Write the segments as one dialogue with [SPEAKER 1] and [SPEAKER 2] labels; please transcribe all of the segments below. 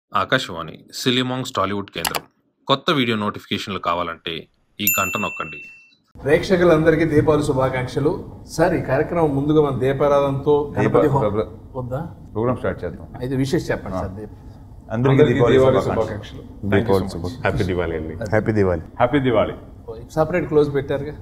[SPEAKER 1] ఆకాశవాణి సిలిమాంగ్స్ టాలీవుడ్ కేంద్రం కొత్త వీడియో నోటిఫికేషన్లు కావాలంటే ఈ గంట నొక్కండి
[SPEAKER 2] ప్రేక్షకులందరికీ దీపావళి శుభాకాంక్షలు సార్ ఈ కార్యక్రమం ముందుగా మన దీపారాధనతో గణపతి హోమం
[SPEAKER 3] ప్రోగ్రా-
[SPEAKER 2] వద్దా
[SPEAKER 3] ప్రోగ్రామ్ స్టార్ట్ చేద్దాం
[SPEAKER 2] అయితే విషయం చెప్పండి సార్ దీప్
[SPEAKER 3] అందరికీ దీపావళి శుభాకాంక్షలు
[SPEAKER 4] దీపావళి శుభ హ్యాపీ దివాలి అండి
[SPEAKER 5] happy Diwali
[SPEAKER 3] happy Diwali
[SPEAKER 2] separate close పెట్టారుగా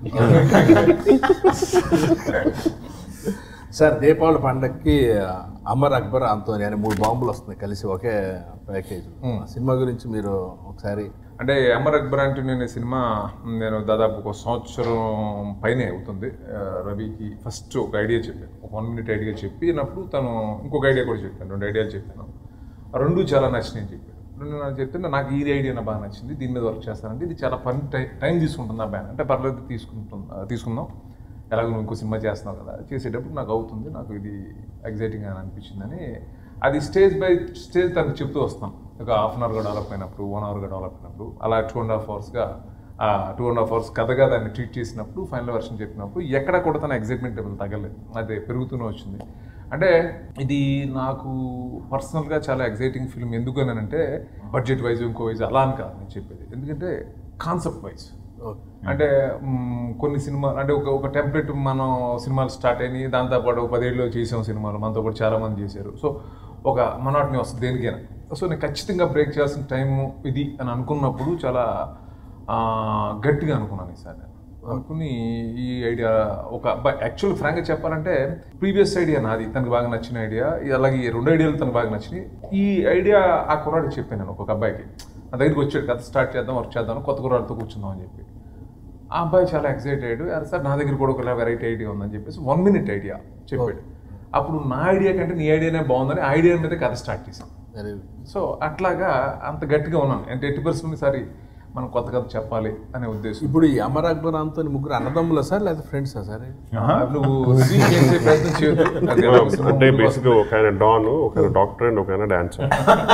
[SPEAKER 2] సార్ దీపావళి పండగకి అమర్ అక్బర్ అంతోని అనే మూడు బాంబులు వస్తున్నాయి కలిసి ఒకే ప్యాకేజ్ ఆ సినిమా గురించి మీరు ఒకసారి
[SPEAKER 6] అంటే అమర్ అక్బర్ అంటే నేను ఈ సినిమా నేను దాదాపు ఒక సంవత్సరం పైనే అవుతుంది ఆ, రవికి ఫస్ట్ ఒక ఐడియా చెప్పాను ఒక వన్ మినిట్ ఐడియా చెప్పినప్పుడు తను ఇంకొక ఐడియా కూడా చెప్పాను రెండు ఐడియాలు చెప్పాను ఆ రెండు చాలా నచ్చినాయి అని చెప్పాడు రెండు నాకు చెప్తే నాకు ఈ ఐడియా నా బాగా నచ్చింది దీని మీద వర్క్ చేస్తానంటే ఇది చాలా పని టైం టైం తీసుకుంటుంది ఆ బ్యాన్ అంటే పర్లేదు తీసుకుంటుంది తీసుకుందాం ఎలాగో నువ్వు ఇంకో సినిమా చేస్తున్నావు కదా చేసేటప్పుడు నాకు అవుతుంది నాకు ఇది ఎగ్జైటింగ్ అని అనిపించిందని అది స్టేజ్ బై స్టేజ్ తనకు చెప్తూ వస్తాం ఒక హాఫ్ అన్ అవర్గా డెవలప్ అయినప్పుడు వన్ అవర్గా డెవలప్ అయినప్పుడు అలా టూ అండ్ హాఫ్ అవర్స్గా ఆ టూ అండ్ హాఫ్ అవర్స్ కథగా దాన్ని ట్రీట్ చేసినప్పుడు ఫైనల్ వర్షన్ చెప్పినప్పుడు ఎక్కడ కూడా తన ఎగ్జైట్మెంట్ లెవెల్ తగ్గలేదు అదే పెరుగుతూనే వచ్చింది అంటే ఇది నాకు పర్సనల్గా చాలా ఎగ్జైటింగ్ ఫిల్మ్ ఎందుకు అని అంటే బడ్జెట్ వైజ్ ఇంకో వైజ్ అలా అని కాదు నేను చెప్పేది ఎందుకంటే కాన్సెప్ట్ వైజ్ అంటే మ్, కొన్ని సినిమా అంటే ఒక ఒక టెంప్లెట్ మనం సినిమాలు స్టార్ట్ అయినాయి దాంతోపాటు ఒక పదేళ్ళు చేసాం సినిమాలు మనతో పాటు చాలా మంది చేశారు సో ఒక మనోటిని వస్తుంది దేనికైనా సో నేను ఖచ్చితంగా బ్రేక్ చేయాల్సిన టైం ఇది అని అనుకున్నప్పుడు చాలా ఆ, గట్టిగా అనుకున్నాను ఈసారి నేను అనుకుని ఈ ఐడియా ఒక యాక్చువల్ ఫ్రాంక్గా చెప్పాలంటే ప్రీవియస్ ఐడియా నాది తనకు బాగా నచ్చిన ఐడియా అలాగే ఈ రెండు ఐడియాలు తనకు బాగా నచ్చినాయి ఈ ఐడియా ఆ కుర్రాడికి చెప్పాను నేను ఒక అబ్బాయికి నా దగ్గరికి వచ్చాడు కథ స్టార్ట్ చేద్దాం వర్క్ చేద్దాం కొత్త కుర్రాడితో కూర్చుందాం అని చెప్పి ఆ అబ్బాయి చాలా ఎక్సైటెడ్ అరే సార్ నా దగ్గర కూడా ఒక వెరైటీ ఐడియా ఉందని చెప్పేసి వన్ మినిట్ ఐడియా చెప్పాడు అప్పుడు నా ఐడియా కంటే నీ ఐడియానే బాగుందని ఐడియా మీద కథ స్టార్ట్ చేశాం
[SPEAKER 2] వెరీ
[SPEAKER 6] సో అట్లాగా అంత గట్టిగా ఉన్నాను అంటే ఎట్టి పరిస్థితులు సారి మనం కొత్త కథ చెప్పాలి అనే ఉద్దేశం
[SPEAKER 2] ఇప్పుడు ఈ అమర్ అక్బర్ అంతోని ముగ్గురు అన్నదమ్ములా సార్ లేదా ఫ్రెండ్సా సార్
[SPEAKER 6] నువ్వు స్వీట్ చేసే ప్రయత్నం చేయొద్దు నాకు తెలుసు.
[SPEAKER 4] అంటే బేసిక్ ఒక ఆయన డాన్ ఒక ఆయన డాక్టర్ అండ్ ఒక ఆయన డాన్సర్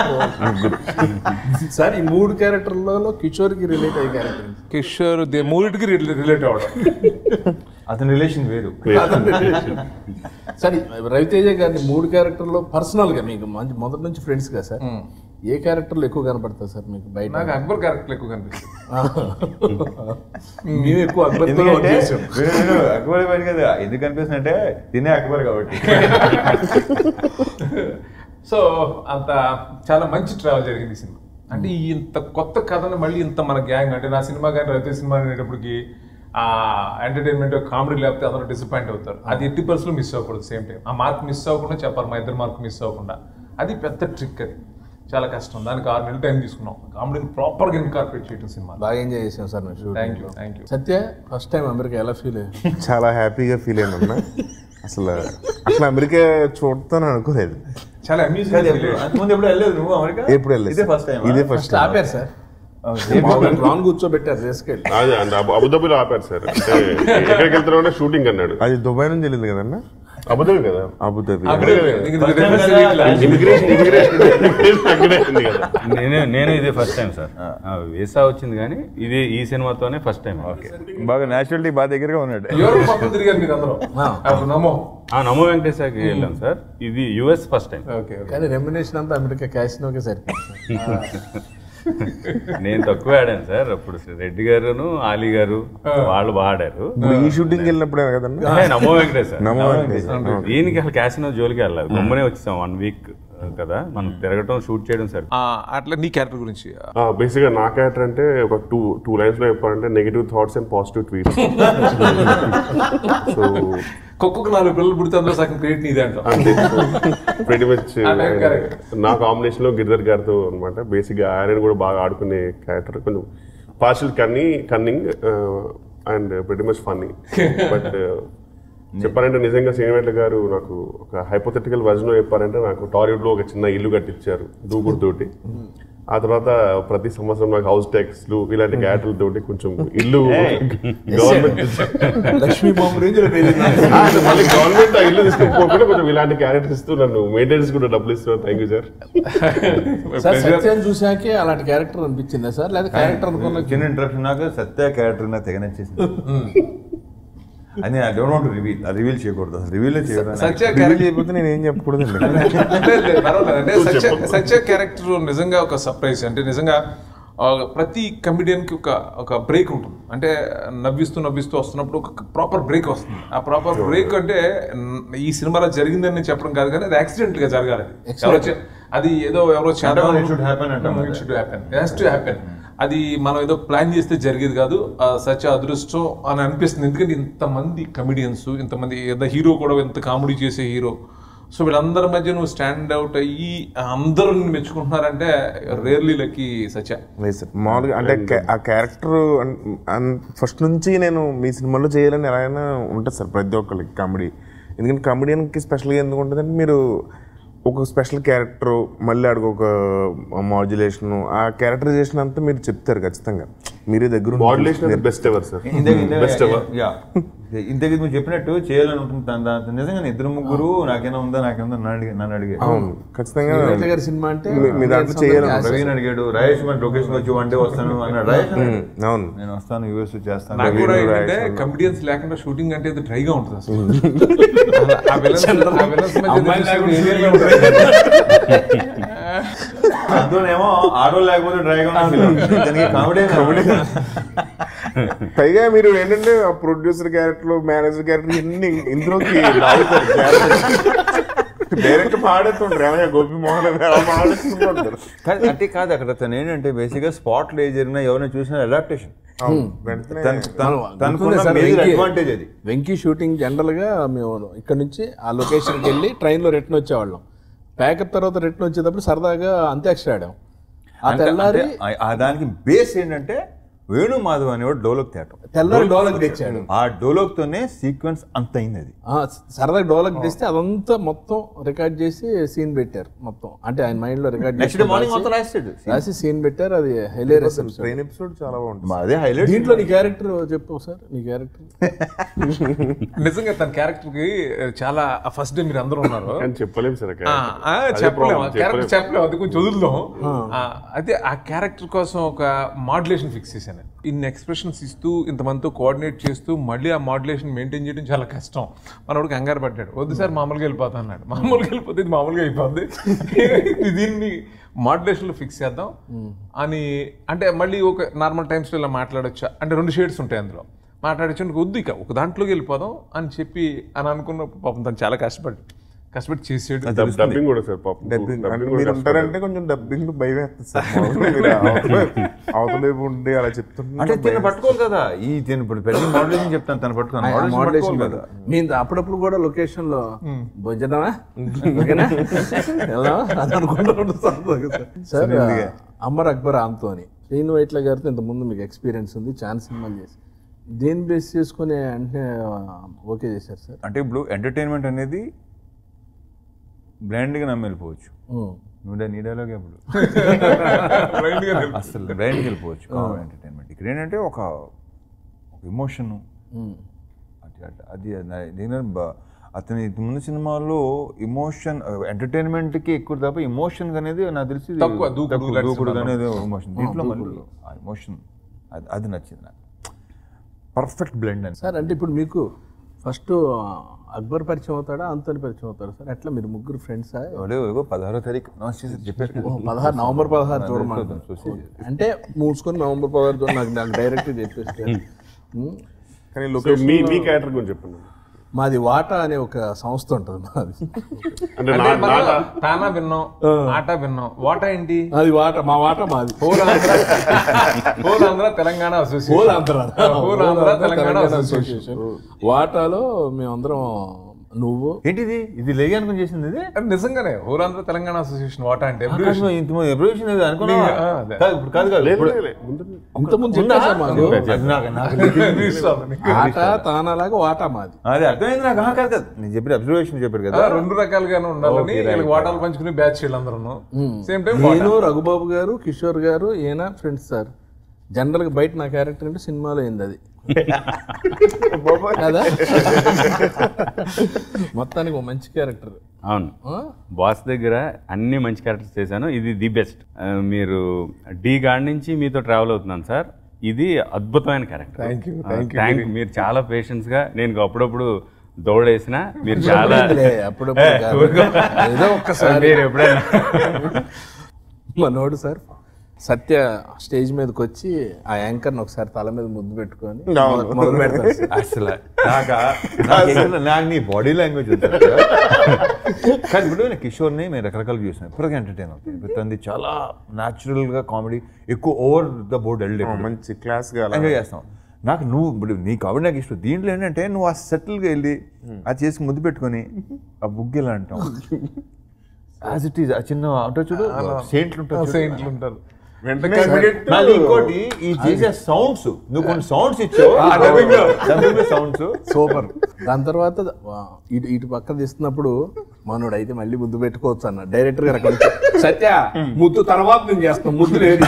[SPEAKER 2] సార్ ఈ మూడు క్యారెక్టర్లలో కిషోర్కి రిలేట్ అయ్యే క్యారెక్టర్
[SPEAKER 6] కిషోర్ దే మూడిటికి రిలేట్ అవడం
[SPEAKER 3] అతని రిలేషన్ వేరు
[SPEAKER 2] సార్ ఈ రవితేజ గారిని మూడు క్యారెక్టర్లో పర్సనల్గా మీకు మంచి మొదటి నుంచి ఫ్రెండ్స్ కదా సార్ ఏ క్యారెక్టర్లు ఎక్కువ కనపడతారు సార్ మీకు బయట
[SPEAKER 6] నాకు అక్బర్ క్యారెక్టర్ ఎక్కువ కనిపిస్తుంది
[SPEAKER 2] మేము ఎక్కువ అక్బర్తో
[SPEAKER 3] ఎందుకంటే
[SPEAKER 2] work చేసాం.
[SPEAKER 3] వీడు- వీడు అక్బర్ పని కదా ఎందుకు కనిపిస్తుంది అంటే తినే అక్బర్ కాబట్టి
[SPEAKER 6] సో అంత చాలా మంచి ట్రావెల్ జరిగింది ఈ సినిమా అంటే ఈ ఇంత కొత్త కథను మళ్ళీ ఇంత మన గ్యాంగ్ అంటే నా సినిమా కానీ రవితేజ్ సినిమా అనేటప్పటికి ఆ ఎంటర్టైన్మెంట్ కామెడీ లేకపోతే అందరూ డిసప్పాయింట్ అవుతారు అది ఎట్టి పరిస్థితులు మిస్ అవ్వకూడదు సేమ్ టైం ఆ మార్క్ మిస్ అవ్వకుండా చెప్పాలి మా ఇద్దరు మార్క్ మిస్ అవ్వకుండా అది పెద్ద ట్రిక్ అది చాలా కష్టం దానికి ఆరు నెలలు టైం తీసుకున్నాం కామెడీని ప్రాపర్గా ఇన్కార్పొరేట్ చేయడం సినిమా
[SPEAKER 2] బాగా ఎంజాయ్ చేసాం సార్ మేము shoot
[SPEAKER 6] thank you thank you
[SPEAKER 2] Satya first time America ఎలా ఫీల్ అయ్యారు
[SPEAKER 5] చాలా హ్యాపీగా ఫీల్ అయినా అన్న అసలు అసలు అమెరికా చూడతాను అనుకోలేదు
[SPEAKER 6] చాలా
[SPEAKER 3] కాదు,
[SPEAKER 6] అమ్యూజింగ్
[SPEAKER 3] ఎప్పుడు- అంతకుముందు ఎప్పుడు వెళ్ళలేదు నువ్వు అమెరికా
[SPEAKER 5] ఎప్పుడు వెళ్ళలేదు
[SPEAKER 3] ఇదే ఫస్ట్ టైం
[SPEAKER 5] ఇదే ఫస్ట్
[SPEAKER 2] ఆపారు సార్ రాన్ కూర్చోబెట్టారు తీసుకెళ్ళి
[SPEAKER 4] అదే అంటే అబు- అబుదాబిలో ఆపారు సార్ అంటే ఎక్కడికి వెళ్తున్నావు అంటే షూటింగ్ అన్నాడు
[SPEAKER 5] అది దుబాయ్ నుంచి వెళ్ళింది కదన్న
[SPEAKER 4] అబుదాబి కదా
[SPEAKER 5] అబుదాబి
[SPEAKER 4] ఇమిగ్రేషన్ ఇమిగ్రేషన్ అక్కడే ఉంది కదా
[SPEAKER 7] నేను నేను ఇదే ఫస్ట్ టైం సార్ ఆ, వీసా వచ్చింది కానీ ఇది ఈ సినిమాతోనే ఫస్ట్ టైం ఓకే
[SPEAKER 3] బాగా నేచురాలిటీ బాగా దగ్గరగా ఉన్నాడు
[SPEAKER 6] యూరోప్ మొత్తం తిరిగారు మీరు అందరూ అప్పుడు నమ్మో
[SPEAKER 7] ఆ నమో వెంకటేశ్వరకి వెళ్ళాం సార్ ఇది US first time
[SPEAKER 6] okay okay
[SPEAKER 2] కానీ రెమ్యునేషన్ అంతా అమెరికా క్యాసినోకే సరిపోతుంది
[SPEAKER 7] నేను తక్కువ ఆడాను సార్ అప్పుడు రెడ్డి గారును ఆలీ గారు వాళ్ళు బాగా ఆడారు
[SPEAKER 5] ఇప్పుడు ఈ షూటింగ్ వెళ్ళినప్పుడే కదన్న
[SPEAKER 7] ఏ, నమో వెంకటేశ్వర
[SPEAKER 5] నమో వెంకటేశ్వర.
[SPEAKER 7] దీనికి అసలు క్యాసినో జోలికి వెళ్ళాలి గమ్మునే వచ్చేసాం వన్ వీక్ కదా మనం తిరగటం షూట్ చేయడం సరే
[SPEAKER 6] ఆ, అట్లా నీ క్యారెక్టర్ గురించి
[SPEAKER 4] బేసిక్గా నా క్యారెక్టర్ అంటే ఒక టూ టూ లైన్స్ లో చెప్పాలంటే negative thoughts and positive tweets so
[SPEAKER 6] కుక్కకు నాలుగు పిల్లలు పుడితే అందులో సగం క్రెడిట్ నీదే అంటాం
[SPEAKER 4] అంటే వెరీ మచ్
[SPEAKER 6] అదే correct.
[SPEAKER 4] నా కాంబినేషన్ లో గిరిధర్ గారితో అనమాట బేసిక్ గా ఆయన కూడా బాగా ఆడుకునే క్యారెక్టర్ కొంచెం పార్షల్ కన్నీ cunning and very much funny but చెప్పాలంటే నిజంగా శ్రీనివేట్ల గారు నాకు ఒక హైపోథెటికల్ వర్జన్ చెప్పారంటే నాకు టాలీవుడ్ లో ఒక చిన్న ఇల్లు కట్టించారు దూకుడు తోటి ఆ తర్వాత ప్రతి సంవత్సరం నాకు హౌస్ ట్యాక్స్లు ఇలాంటి క్యారెక్టర్ల తోటి కొంచెం ఇల్లు గవర్నమెంట్
[SPEAKER 2] లక్ష్మీ బాంబు రేంజ్ లో పెరిగింది
[SPEAKER 4] మళ్ళీ గవర్నమెంట్ ఆ ఇల్లు తీసుకోకుండా కొంచెం ఇలాంటి క్యారెక్టర్స్ ఇస్తూ నన్ను మెయింటెనెన్స్ కూడా డబ్బులు ఇస్తున్నాను థ్యాంక్ యూ సార్
[SPEAKER 2] సార్ సత్యాన్ని చూసాకే అలాంటి క్యారెక్టర్ అనిపించిందా సార్ లేదా క్యారెక్టర్ అనుకున్న
[SPEAKER 3] చిన్న ఇంట్రప్షన్ నాకు సత్య క్యారెక్టర్ నాకు తెగ నచ్చేసింది అని I don't want reveal reveal చేయకూడదు అసలు రివీల్ చేయకూడదు
[SPEAKER 6] సత్య
[SPEAKER 5] రివీల్
[SPEAKER 6] క్యారెక్టర్
[SPEAKER 5] చేయకపోతే నేను ఏం చెప్పకూడదండి
[SPEAKER 6] అంటే సత్య సత్య క్యారెక్టర్ నిజంగా ఒక సర్ప్రైజ్ అంటే నిజంగా ఆ, ప్రతి కమిడియన్కి ఒక ఒక బ్రేక్ ఉంటుంది అంటే నవ్విస్తూ నవ్విస్తూ వస్తున్నప్పుడు ఒక ప్రాపర్ బ్రేక్ వస్తుంది ఆ ప్రాపర్ బ్రేక్ అంటే న్- ఈ సినిమాలో జరిగిందని నేను చెప్పడం కాదు కానీ అది యాక్సిడెంట్ గా జరగాలి ఎవరో చే- అది ఏదో ఎవరో చేద్దాం
[SPEAKER 3] it should happen అంటాం
[SPEAKER 6] it should happen has to happen అది మనం ఏదో ప్లాన్ చేస్తే జరిగేది కాదు ఆ సచ్ అదృష్టం అని అనిపిస్తుంది ఎందుకంటే ఇంతమంది కమిడియన్స్ ఇంతమంది ఏదో హీరో కూడా ఇంత కామెడీ చేసే హీరో సో వీళ్ళందరి మధ్య నువ్వు స్టాండ్ అవుట్ అయ్యి అందరూ నిన్ను మెచ్చుకుంటున్నారంటే రియర్లీ లక్కీ సచ
[SPEAKER 5] లేదు సార్ మామూలుగా అంటే ca- ఆ క్యారెక్టర్ ఫస్ట్ నుంచి నేను మీ సినిమాలో చేయాలని ఎలా అయినా ఉంటుంది సార్ ప్రతి ఒక్కరికి కామెడీ ఎందుకంటే కామెడియన్కి స్పెషల్గా ఎందుకు ఉంటుందంటే మీరు ఒక స్పెషల్ క్యారెక్టర్ మళ్ళీ ఆడికి ఒక మాడ్యులేషన్ ఆ క్యారెక్టరైజేషన్ అంతా మీరు చెప్తారు ఖచ్చితంగా మీరే దగ్గర ఉండి
[SPEAKER 4] modulation best ever sir best ever
[SPEAKER 3] yeah ఇంతకీ నువ్వు చెప్పినట్టు చేయాలని ఉంటుంది దాని- దాని- నిజంగా ఇద్దరు ముగ్గురు నాకేనా ఉందా నాకేనా నన్ను అడిగి నన్ను అడిగారు
[SPEAKER 5] అవును ఖచ్చితంగా
[SPEAKER 2] వెంకట గారి సినిమా అంటే
[SPEAKER 5] మీ- మీ దాంట్లో చేయాలని
[SPEAKER 2] అందరికీ
[SPEAKER 3] రవిని అడిగాడు రాయేష్ మన లొకేషన్ వచ్చి వన్ డే వస్తాను అన్నాడు రాయేష్ అన్నాడు.
[SPEAKER 5] అవును
[SPEAKER 3] నేను వస్తాను యూఎస్ చేస్తాను
[SPEAKER 6] నాకు కూడా
[SPEAKER 5] వీళ్ళు
[SPEAKER 6] ఏంటంటే
[SPEAKER 5] రాయడం.
[SPEAKER 6] కమిడియన్స్ లేకుండా షూటింగ్ అంటే ఇది డ్రైగా ఉంటుంది అసలు ఆ villains- ఆ villains మధ్య
[SPEAKER 2] అమ్మాయిలు
[SPEAKER 6] చూస్తే
[SPEAKER 2] లేకుండా
[SPEAKER 6] alien గా ఉంటుంది.
[SPEAKER 3] అందులోనేమో ఆడోళ్ళు లేకపోతే డ్రైగా దానికి కామెడీ కామెడీ
[SPEAKER 5] పైగా మీరు ఏంటంటే ఆ ప్రొడ్యూసర్ క్యారెక్టర్ మేనేజర్ క్యారెక్టర్ ఇన్ని ఇందులోకి డైరెక్ట్ పాడేస్తుంటారు ఏమయ్యా గోపి మోహన్ అని అలా పాడేస్తుంటారు
[SPEAKER 3] కాదు అంటే కాదు అక్కడ తను ఏంటంటే బేసిక్గా స్పాట్లో ఏ జరిగినా ఎవరైనా చూసినా అడాప్టేషన్
[SPEAKER 5] అవును వెంటనే
[SPEAKER 3] తనకున్న
[SPEAKER 2] సార్,
[SPEAKER 3] మేజర్
[SPEAKER 2] వెంకీ-
[SPEAKER 3] అడ్వాంటేజ్ అది
[SPEAKER 2] వెంకీ షూటింగ్ జనరల్ గా మేము ఇక్కడ నుంచి ఆ లొకేషన్కి వెళ్ళి ట్రైన్ లో రిటర్న్ వచ్చేవాళ్ళం ప్యాకప్ తర్వాత రిటర్న్ వచ్చేటప్పుడు సరదాగా అంత్యాక్షరి ఆడాం ఆ
[SPEAKER 3] అంటే-
[SPEAKER 2] తెల్లారి
[SPEAKER 3] అంటే ఆ- ఆ దానికి బేస్ ఏంటంటే వేణు మాధవ్ అనేవాడు డోలక్ తేటం
[SPEAKER 2] తెల్లారి డోలక్ తెచ్చాడు
[SPEAKER 3] ఆ డోలక్ తోనే సీక్వెన్స్ అంత అయింది అది
[SPEAKER 2] ఆ, సరదాగా డోలక్ తెస్తే అదంతా మొత్తం రికార్డ్ చేసి సీన్ పెట్టారు మొత్తం అంటే ఆయన మైండ్ లో రికార్డ్
[SPEAKER 3] నెక్స్ట్ డే మార్నింగ్ మొత్తం రాస్తాడు
[SPEAKER 2] రాసి సీన్ పెట్టారు అది హైలేరియస్
[SPEAKER 5] ట్రైన్ ఎపిసోడ్ చాలా బాగుంటుంది
[SPEAKER 3] అదే హైలైట్
[SPEAKER 2] దీంట్లో నీ క్యారెక్టర్ చెప్పు సార్ నీ క్యారెక్టర్
[SPEAKER 6] నిజంగా తన క్యారెక్టర్ కి చాలా ఫస్ట్ డే మీరు అందరూ ఉన్నారు
[SPEAKER 4] కానీ చెప్పలేము సార్
[SPEAKER 6] ఆ, ఆ, చెప్పలేము ఆ క్యారెక్టర్ చెప్పలేము అది కొంచెం వదులుదాం ఆ, అయితే ఆ క్యారెక్టర్ కోసం ఒక మాడ్యులేషన్ ఫిక్స్ చేశాను ఇన్ని ఎక్స్ప్రెషన్స్ ఇస్తూ ఇంతమందితో కోఆర్డినేట్ చేస్తూ మళ్ళీ ఆ మాడ్యులేషన్ మెయింటైన్ చేయడం చాలా కష్టం మనోడు కంగారు పడ్డాడు వద్దు సార్ మామూలుగా వెళ్ళిపోతా అన్నాడు మామూలుగా వెళ్ళిపోతే ఇది మామూలుగా అయిపోద్ది దీన్ని మాడ్యులేషన్లో ఫిక్స్ చేద్దాం అని అంటే మళ్ళీ ఒక నార్మల్ టైమ్స్లో ఇలా మాట్లాడొచ్చా అంటే రెండు షేడ్స్ ఉంటాయి అందులో మాట్లాడచ్చు అంటే వద్దు ఇక ఒక దాంట్లోకి వెళ్ళిపోదాం అని చెప్పి అని అనుకున్నప్పుడు పాపం తను చాలా కష్టపడి కష్టపడి చేసాడు
[SPEAKER 4] డబ్బింగ్ కూడా సార్ పాపం
[SPEAKER 5] డబ్బింగ్
[SPEAKER 4] డబ్బింగ్
[SPEAKER 5] మీరు
[SPEAKER 4] కూడా
[SPEAKER 5] ఉంటారంటే కొంచెం డబ్బింగ్ భయం వేస్తుంది సార్ మామూలుగా మీరు అవతల- అవతల వైపు ఉండి అలా చెప్తుంటే
[SPEAKER 3] అంటే తిన పట్టుకోరు కదా ఈ తిన ఇప్పుడు పెద్ద మోడలింగ్ చెప్తాను తను పట్టుకోను మోడలింగ్
[SPEAKER 2] మోడలేషన్
[SPEAKER 3] పట్టుకోరు కదా
[SPEAKER 2] మేము అప్పుడప్పుడు కూడా లొకేషన్ లో భోజనమా ఓకేనా వెళ్దామా అది అనుకుంటూ సార్ అమర్ అక్బర్ ఆంతోని శ్రీను వైట్ల గారితో ఇంత ముందు మీకు ఎక్స్పీరియన్స్ ఉంది చాలా సినిమాలు చేసి దేని బేస్ చేసుకుని అంటే ఓకే చేశారు సార్
[SPEAKER 3] అంటే ఇప్పుడు ఎంటర్టైన్మెంట్ అనేది బ్రాండ్గా నమ్మి వెళ్ళిపోవచ్చు నువ్వు నీ డైలాగ్ ఎప్పుడు అసలు బ్రాండ్కి వెళ్ళిపోవచ్చు కామన్ ఎంటర్టైన్మెంట్ ఇక్కడ ఏంటంటే ఒక ఒక ఎమోషన్ అది అది అది నేను బ- అతని ఇంత ముందు సినిమాల్లో ఎమోషన్ ఎంటర్టైన్మెంట్కి ఎక్కువ తప్ప ఎమోషన్ అనేది నాకు తెలిసి ఇది
[SPEAKER 6] తక్కువ, దూకుడు
[SPEAKER 3] తక్కువ,
[SPEAKER 6] లాంటి
[SPEAKER 3] దూకుడు
[SPEAKER 6] సినిమాలు.
[SPEAKER 3] అనేది ఎమోషన్ దీంట్లో మళ్ళీ ఆ ఎమోషన్ అది అది నచ్చింది నాకు పర్ఫెక్ట్ బ్లెండ్ అని
[SPEAKER 2] సార్ అంటే ఇప్పుడు మీకు ఫస్ట్ అక్బర్ పరిచయం అవుతాడా అంతని పరిచయం అవుతారా సార్ ఎట్లా మీరు ముగ్గురు ఫ్రెండ్సా
[SPEAKER 3] ఎవడో ఏవో పదహారో తారీఖు అనౌన్స్ చేసి చెప్పారు కదా.
[SPEAKER 2] పదహారు నవంబర్ పదహారు చూడమంటారు
[SPEAKER 3] చూసి
[SPEAKER 2] అంటే మూసుకొని నవంబర్ పదహారు చూడ నాకు నాకు డైరెక్ట్ చెప్పేస్తే ఉమ్.
[SPEAKER 5] కానీ
[SPEAKER 4] సో
[SPEAKER 5] లొకేషన్
[SPEAKER 4] మీ మీ క్యారెక్టర్ గురించి చెప్పండి
[SPEAKER 2] మాది వాటా అనే ఒక సంస్థ ఉంటుంది మాది
[SPEAKER 4] అంటే
[SPEAKER 6] అంటే
[SPEAKER 4] నా-
[SPEAKER 6] మన
[SPEAKER 4] నాట
[SPEAKER 6] తానా విన్నాం ఆట విన్నాం వాట ఏంటి
[SPEAKER 2] అది వాటా మా వాటా మాది
[SPEAKER 6] whole Andhra whole Andhra Telangana association
[SPEAKER 2] whole Andhra
[SPEAKER 6] whole Andhra Telangana association
[SPEAKER 2] association వాటాలో మేమందరం నువ్వు
[SPEAKER 3] ఏంటిది ఇది లేగి అనుకుని చేసింది ఇది
[SPEAKER 6] అది నిజంగానే హోల్ ఆంధ్ర తెలంగాణ అసోసియేషన్ వాట అంటే
[SPEAKER 3] ఆకాశం ఇంత ఎబ్రివేషన్ ఇది అనుకున్నా
[SPEAKER 6] ఆ, అదే.
[SPEAKER 3] కాదు ఇప్పుడు కాదు కాదు
[SPEAKER 4] లేదు
[SPEAKER 3] ఇప్పుడు-
[SPEAKER 4] లేదు, లేదు. ముందు
[SPEAKER 2] ఇంతకుముందు
[SPEAKER 3] ఉందా?
[SPEAKER 2] చెప్పేసా మాకు
[SPEAKER 3] అది నాకు- నాకు
[SPEAKER 2] ఆట తానాలాగా వాటా మాది
[SPEAKER 3] అది అర్థమైంది నాకు ఆహా, కాదు కాదు నేను చెప్పిన అబ్జర్వేషన్ చెప్పారు కదా
[SPEAKER 6] రెండు రకాలుగానే ఉండాలని వీళ్ళకి వాటాలు పంచుకుని బ్యాచ్ వీళ్ళందరూ సేమ్ టైం
[SPEAKER 2] నేను రఘుబాబు గారు కిషోర్ గారు ఈయన ఫ్రెండ్స్ సార్ జనరల్గా బయట నా క్యారెక్టర్ అంటే సినిమాలో అయింది అది కదా మొత్తానికి ఒక మంచి క్యారెక్టర్
[SPEAKER 7] అవును బాస్ దగ్గర అన్ని మంచి క్యారెక్టర్స్ చేశాను ఇది ది బెస్ట్ మీరు డి గార్డ్ నుంచి మీతో ట్రావెల్ అవుతున్నాను సార్ ఇది అద్భుతమైన character
[SPEAKER 6] Thank you, thank you.
[SPEAKER 7] Thank మీరు చాలా పేషెన్స్ గా నేను అప్పుడప్పుడు దౌడేసిన మీరు చాలా
[SPEAKER 2] లే, అప్పుడప్పుడు
[SPEAKER 7] ఏ,
[SPEAKER 2] కాదు.
[SPEAKER 7] ఊరుకో.
[SPEAKER 2] ఏదో ఒక్కసారి
[SPEAKER 7] మీరు ఎప్పుడైనా
[SPEAKER 2] మనోడు సార్ సత్య స్టేజ్ మీదకి వచ్చి ఆ యాంకర్ని ఒకసారి తల మీద ముద్దు పెట్టుకొని మొదలు- మొదలు పెడతారు సార్.
[SPEAKER 3] అసలు నాకా నాకు ఎక్కడ- నాకు నీ బాడీ లాంగ్వేజ్ ఉంటుంది కదా. కానీ ఇప్పుడు నేను కిషోర్ని నేను రకరకాలుగా చూసాను ఇప్పటికీ ఎంటర్టైన్ అవుతుంది ప్రతి చాలా natural గా కామెడీ ఎక్కువ ఓవర్ ద బోర్డ్ వెళ్ళి
[SPEAKER 5] మంచి క్లాస్గా అలా
[SPEAKER 3] ఎంజాయ్ చేస్తాం నాకు నువ్వు ఇప్పుడు నీ కామెడీ నాకు ఇష్టం దీంట్లో ఏంటంటే నువ్వు ఆ సెటిల్గా వెళ్ళి అది చేసి ముద్దు పెట్టుకొని ఆ బుగ్గిలా అంటాం యాజ్ ఇట్ ఈజ్ ఆ చిన్న అంటే చూడు సెయింట్లు ఉంటారు చూడు.
[SPEAKER 6] సెయింట్లు ఉంటారు
[SPEAKER 3] మళ్ళీ ఇంకోటి ఈ చేసే సౌండ్స్ నువ్వు కొన్ని సౌండ్స్ ఇచ్చావు సౌండ్స్
[SPEAKER 2] సూపర్ దాని తర్వాత వా, ఇటు ఇటు పక్క తీస్తున్నప్పుడు మనోడు అయితే మళ్ళీ ముద్దు పెట్టుకోవచ్చు అన్న డైరెక్టర్ గారు అక్కడ నుంచి, సత్య ముద్దు తర్వాత నేను చేస్తాను ముద్దు లేదు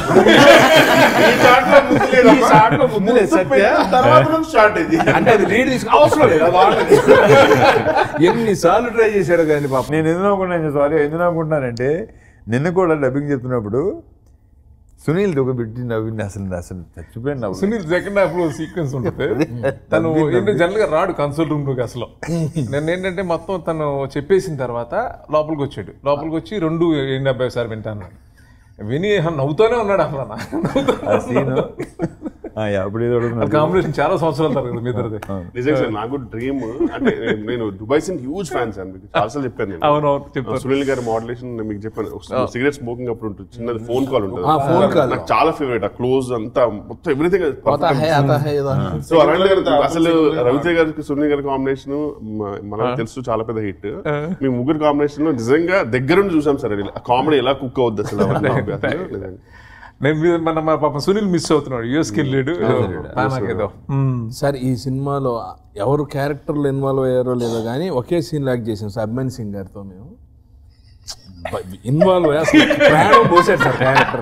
[SPEAKER 2] ఈ shot లో ముద్దు లేదు సత్య
[SPEAKER 5] తర్వాత స్టార్ట్ అయింది
[SPEAKER 2] అంటే అది లీడ్ తీసుకు అవసరం లేదు అది already. ఎన్నిసార్లు ట్రై చేశాడు కానీ పాప
[SPEAKER 3] నేను ఎందుకు అనుకుంటున్నాను సారీ ఎందుకు అనుకుంటున్నానంటే నిన్న కూడా డబ్బింగ్ చెప్తున్నప్పుడు సునీల్ ఒక బిడ్డ నవ్వింది అసలు అసలు చచ్చిపోయిన నవ్వు
[SPEAKER 6] సునీల్ సెకండ్ హాఫ్ లో సీక్వెన్స్ ఉంటుంది తను ఏంటంటే జనరల్ గా రాడు కన్సోల్ రూమ్ లోకి అసలు నేను ఏంటంటే మొత్తం తను చెప్పేసిన తర్వాత లోపలికి వచ్చాడు లోపలికి వచ్చి రెండు ఏంటి అబ్బాయి సార్ వింటాను విని నవ్వుతూనే ఉన్నాడు అసలు నా.
[SPEAKER 3] ఆ సీన్ అప్పుడు ఏదో అడుగుతున్నా.
[SPEAKER 6] కాంబినేషన్ చాలా సంవత్సరాల తర్వాత మీ ఇద్దరిది
[SPEAKER 4] నిజంగా సార్ నాకు డ్రీమ్ అంటే నేను- నేను దుబాయ్ సిన్ హ్యూజ్ ఫ్యాన్ సార్ మీకు చాలాసార్లు చెప్పాను నేను
[SPEAKER 6] అవునవును చెప్పారు
[SPEAKER 4] సునీల్ గారి మోడలేషన్ నేను మీకు చెప్పాను సిగరెట్ స్మోకింగ్ అప్పుడు ఉంటుంది చిన్నది ఫోన్ కాల్ ఉంటుంది
[SPEAKER 2] ఆ, phone call.
[SPEAKER 4] నాకు చాలా ఫేవరెట్ ఆ క్లోజ్ అంతా మొత్తం ఎవ్రీథింగ్
[SPEAKER 2] అతా హై అతా హై ఏదో అంటారు.
[SPEAKER 4] సో అలాంటి అసలు రవితేజ గారికి సునీల్ గారి కాంబినేషన్ మనకు తెలుసు చాలా పెద్ద హిట్ మీ ముగ్గురు కాంబినేషన్ లో నిజంగా దగ్గరుండి చూసాం సార్ కామెడీ ఎలా కుక్ అవుద్ది అసలు అవన్నీ అసలు నిజంగా.
[SPEAKER 6] నేను మీ- మన మా పాప సునీల్ మిస్ అవుతున్నాడు యూఎస్కి వెళ్ళాడు నాకేదో
[SPEAKER 2] సార్ ఈ సినిమాలో ఎవరు క్యారెక్టర్లు ఇన్వాల్వ్ అయ్యారో లేదో కానీ ఒకే సీన్ లాక్ చేసాం సార్ అభిమాన్ సింగ్ గారితో మేము ఇన్వాల్వ్ అయ్యి అసలు ప్రాణం పోసాడు సార్ క్యారెక్టర్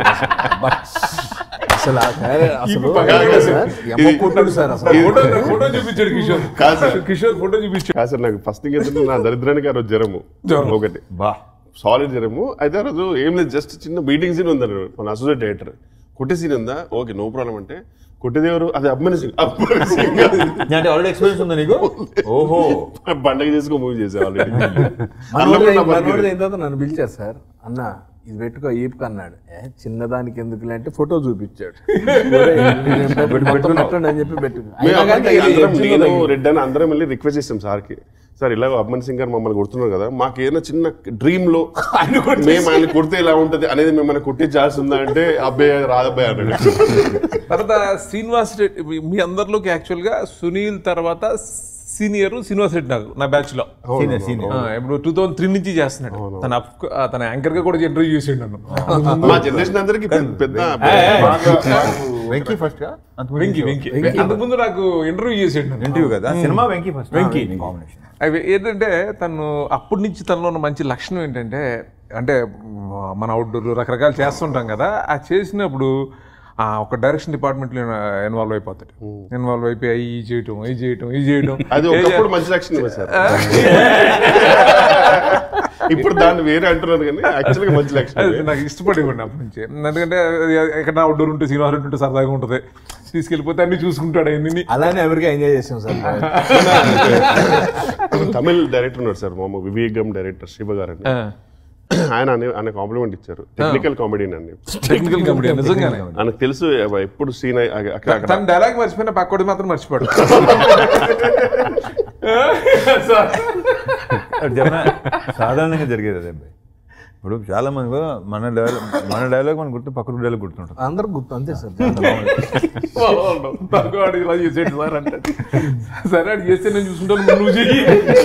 [SPEAKER 2] అసలు ఆ character- అసలు సార్, ఎమ్మకుంటాడు సార్ అసలు
[SPEAKER 6] ఫోటో ఫోటో చూపించాడు కిషోర్
[SPEAKER 4] కాదు సార్.
[SPEAKER 6] కిషోర్ ఫోటో చూపించాడు
[SPEAKER 4] కాదు సార్ నాకు ఫస్ట్ ఏంటంటే నా దరిద్రానికి ఆ రోజు జ్వరము ఒకటి
[SPEAKER 3] బా
[SPEAKER 4] సాలిడ్ జ్వరము అయితే ఆ రోజు ఏం లేదు జస్ట్ చిన్న మీటింగ్ సీన్ ఉందన్నారు మన అసోసియేట్ డైరెక్టర్ కొట్టే సీన్ ఉందా ఓకే నో ప్రాబ్లం అంటే కొట్టేదేవరు అది అబ్బాయి సింగ్ అబ్బాయి సింగ్
[SPEAKER 3] అంటే ఆల్రెడీ ఎక్స్పీరియన్స్ ఉందా నీకు ఓహో
[SPEAKER 4] పండగ చేసుకో మూవీ చేసే ఆల్రెడీ
[SPEAKER 2] మనోడు మనోడు అయిన తర్వాత నన్ను పిలిచారు సార్ అన్న ఇది పెట్టుకో ఈపుకు అన్నాడు ఏ చిన్నదానికి ఎందుకు అంటే ఫోటో చూపించాడు ఒరేయ్, నేను పెట్టు- మొత్తం పెట్టండి అని చెప్పి పెట్టు అయినా కానీ తగిలి-
[SPEAKER 4] నేను రెడ్ అని అందరం వెళ్ళి రిక్వెస్ట్ చేస్తాం సార్కి సార్ ఇలా అబ్మన్ సింగ్ గారు మమ్మల్ని కొడుతున్నారు కదా మాకు ఏదైనా చిన్న డ్రీమ్ లో మేము ఆయన కొడితే ఎలా ఉంటది అనేది మిమ్మల్ని కొట్టే ఛాన్స్ ఉందా అంటే అబ్బాయి రాదబ్బాయి అన్నాడు
[SPEAKER 6] తర్వాత శ్రీనివాస్ రెడ్డి మీ అందరిలోకి యాక్చువల్ గా సునీల్ తర్వాత సీనియర్ శ్రీనివాస్ రెడ్డి నాకు నా బ్యాచ్ లో
[SPEAKER 3] సీనియర్ సీనియర్
[SPEAKER 6] ఆ, ఇప్పుడు టూ థౌసండ్ త్రీ నుంచి చేస్తున్నాడు తన అప్- ఆ, తన యాంకర్ గా కూడా ఇంటర్వ్యూ చేసిండు నన్ను
[SPEAKER 4] మా జనరేషన్ అందరికి పెద్ద
[SPEAKER 3] వెంకీ ఫస్ట్ గా
[SPEAKER 6] వెంకి వెంకి అంతకుముందు నాకు ఇంటర్వ్యూ చేసిండు నన్ను
[SPEAKER 3] ఇంటర్వ్యూ కదా cinema Venky first
[SPEAKER 6] Venky.
[SPEAKER 3] Combination
[SPEAKER 6] అవి ఏంటంటే తను అప్పటి నుంచి తనలో ఉన్న మంచి లక్షణం ఏంటంటే అంటే మన అవుట్డోర్ రకరకాలు చేస్తుంటాం కదా ఆ చేసినప్పుడు ఆ ఒక డైరెక్షన్ డిపార్ట్మెంట్లో ఇన్వాల్వ్ అయిపోతాడు ఇన్వాల్వ్ అయిపోయి అవి ఈ చేయటం ఇది చేయటం ఇది చేయటం
[SPEAKER 4] అది ఒకప్పుడు మంచి లక్షణం సార్ ఇప్పుడు దాన్ని వేరే అంటున్నారు కానీ యాక్చువల్గా మంచి లక్షణం
[SPEAKER 6] అది నాకు ఇష్టపడేవాడిని అప్పటి నుంచి ఎందుకంటే అది ఎక్కడ అవుట్డోర్ ఉంటే సినిమా ఉంటే సరదాగా ఉంటుంది తీసుకెళ్ళిపోతే అన్ని చూసుకుంటాడు అన్ని
[SPEAKER 2] అలానే అమెరికా ఎంజాయ్ చేసాం సార్
[SPEAKER 4] తమిళ్ డైరెక్టర్ ఉన్నారు సార్ మామ వివేగం డైరెక్టర్ శివ గారు అని ఆయన అనే ఆయన కాంప్లిమెంట్ ఇచ్చారు టెక్నికల్ కామెడీ అండి
[SPEAKER 6] టెక్నికల్ కమిటీ నిజంగానే
[SPEAKER 4] ఆయనకు తెలుసు ఎప్పుడు సీన్ అక్కడ అక్కడ
[SPEAKER 6] తన డైలాగ్ మర్చిపోయిన పక్కోడి మాత్రం మర్చిపోడు
[SPEAKER 3] అది చెప్పనా? సాధారణంగా జరిగేది అదే అబ్బాయి ఇప్పుడు చాలా మంది కూడా మన డైలాగ్ మన డైలాగ్ మన గుర్తు పక్కన డైలాగ్ గుర్తుంటుంది
[SPEAKER 2] అందరు గుర్తు అంతే సార్
[SPEAKER 6] పక్కవాడు ఇలా చేసేది సార్ అంటే సరే అది చేస్తే నేను చూసుకుంటాను నువ్వు చెయ్యి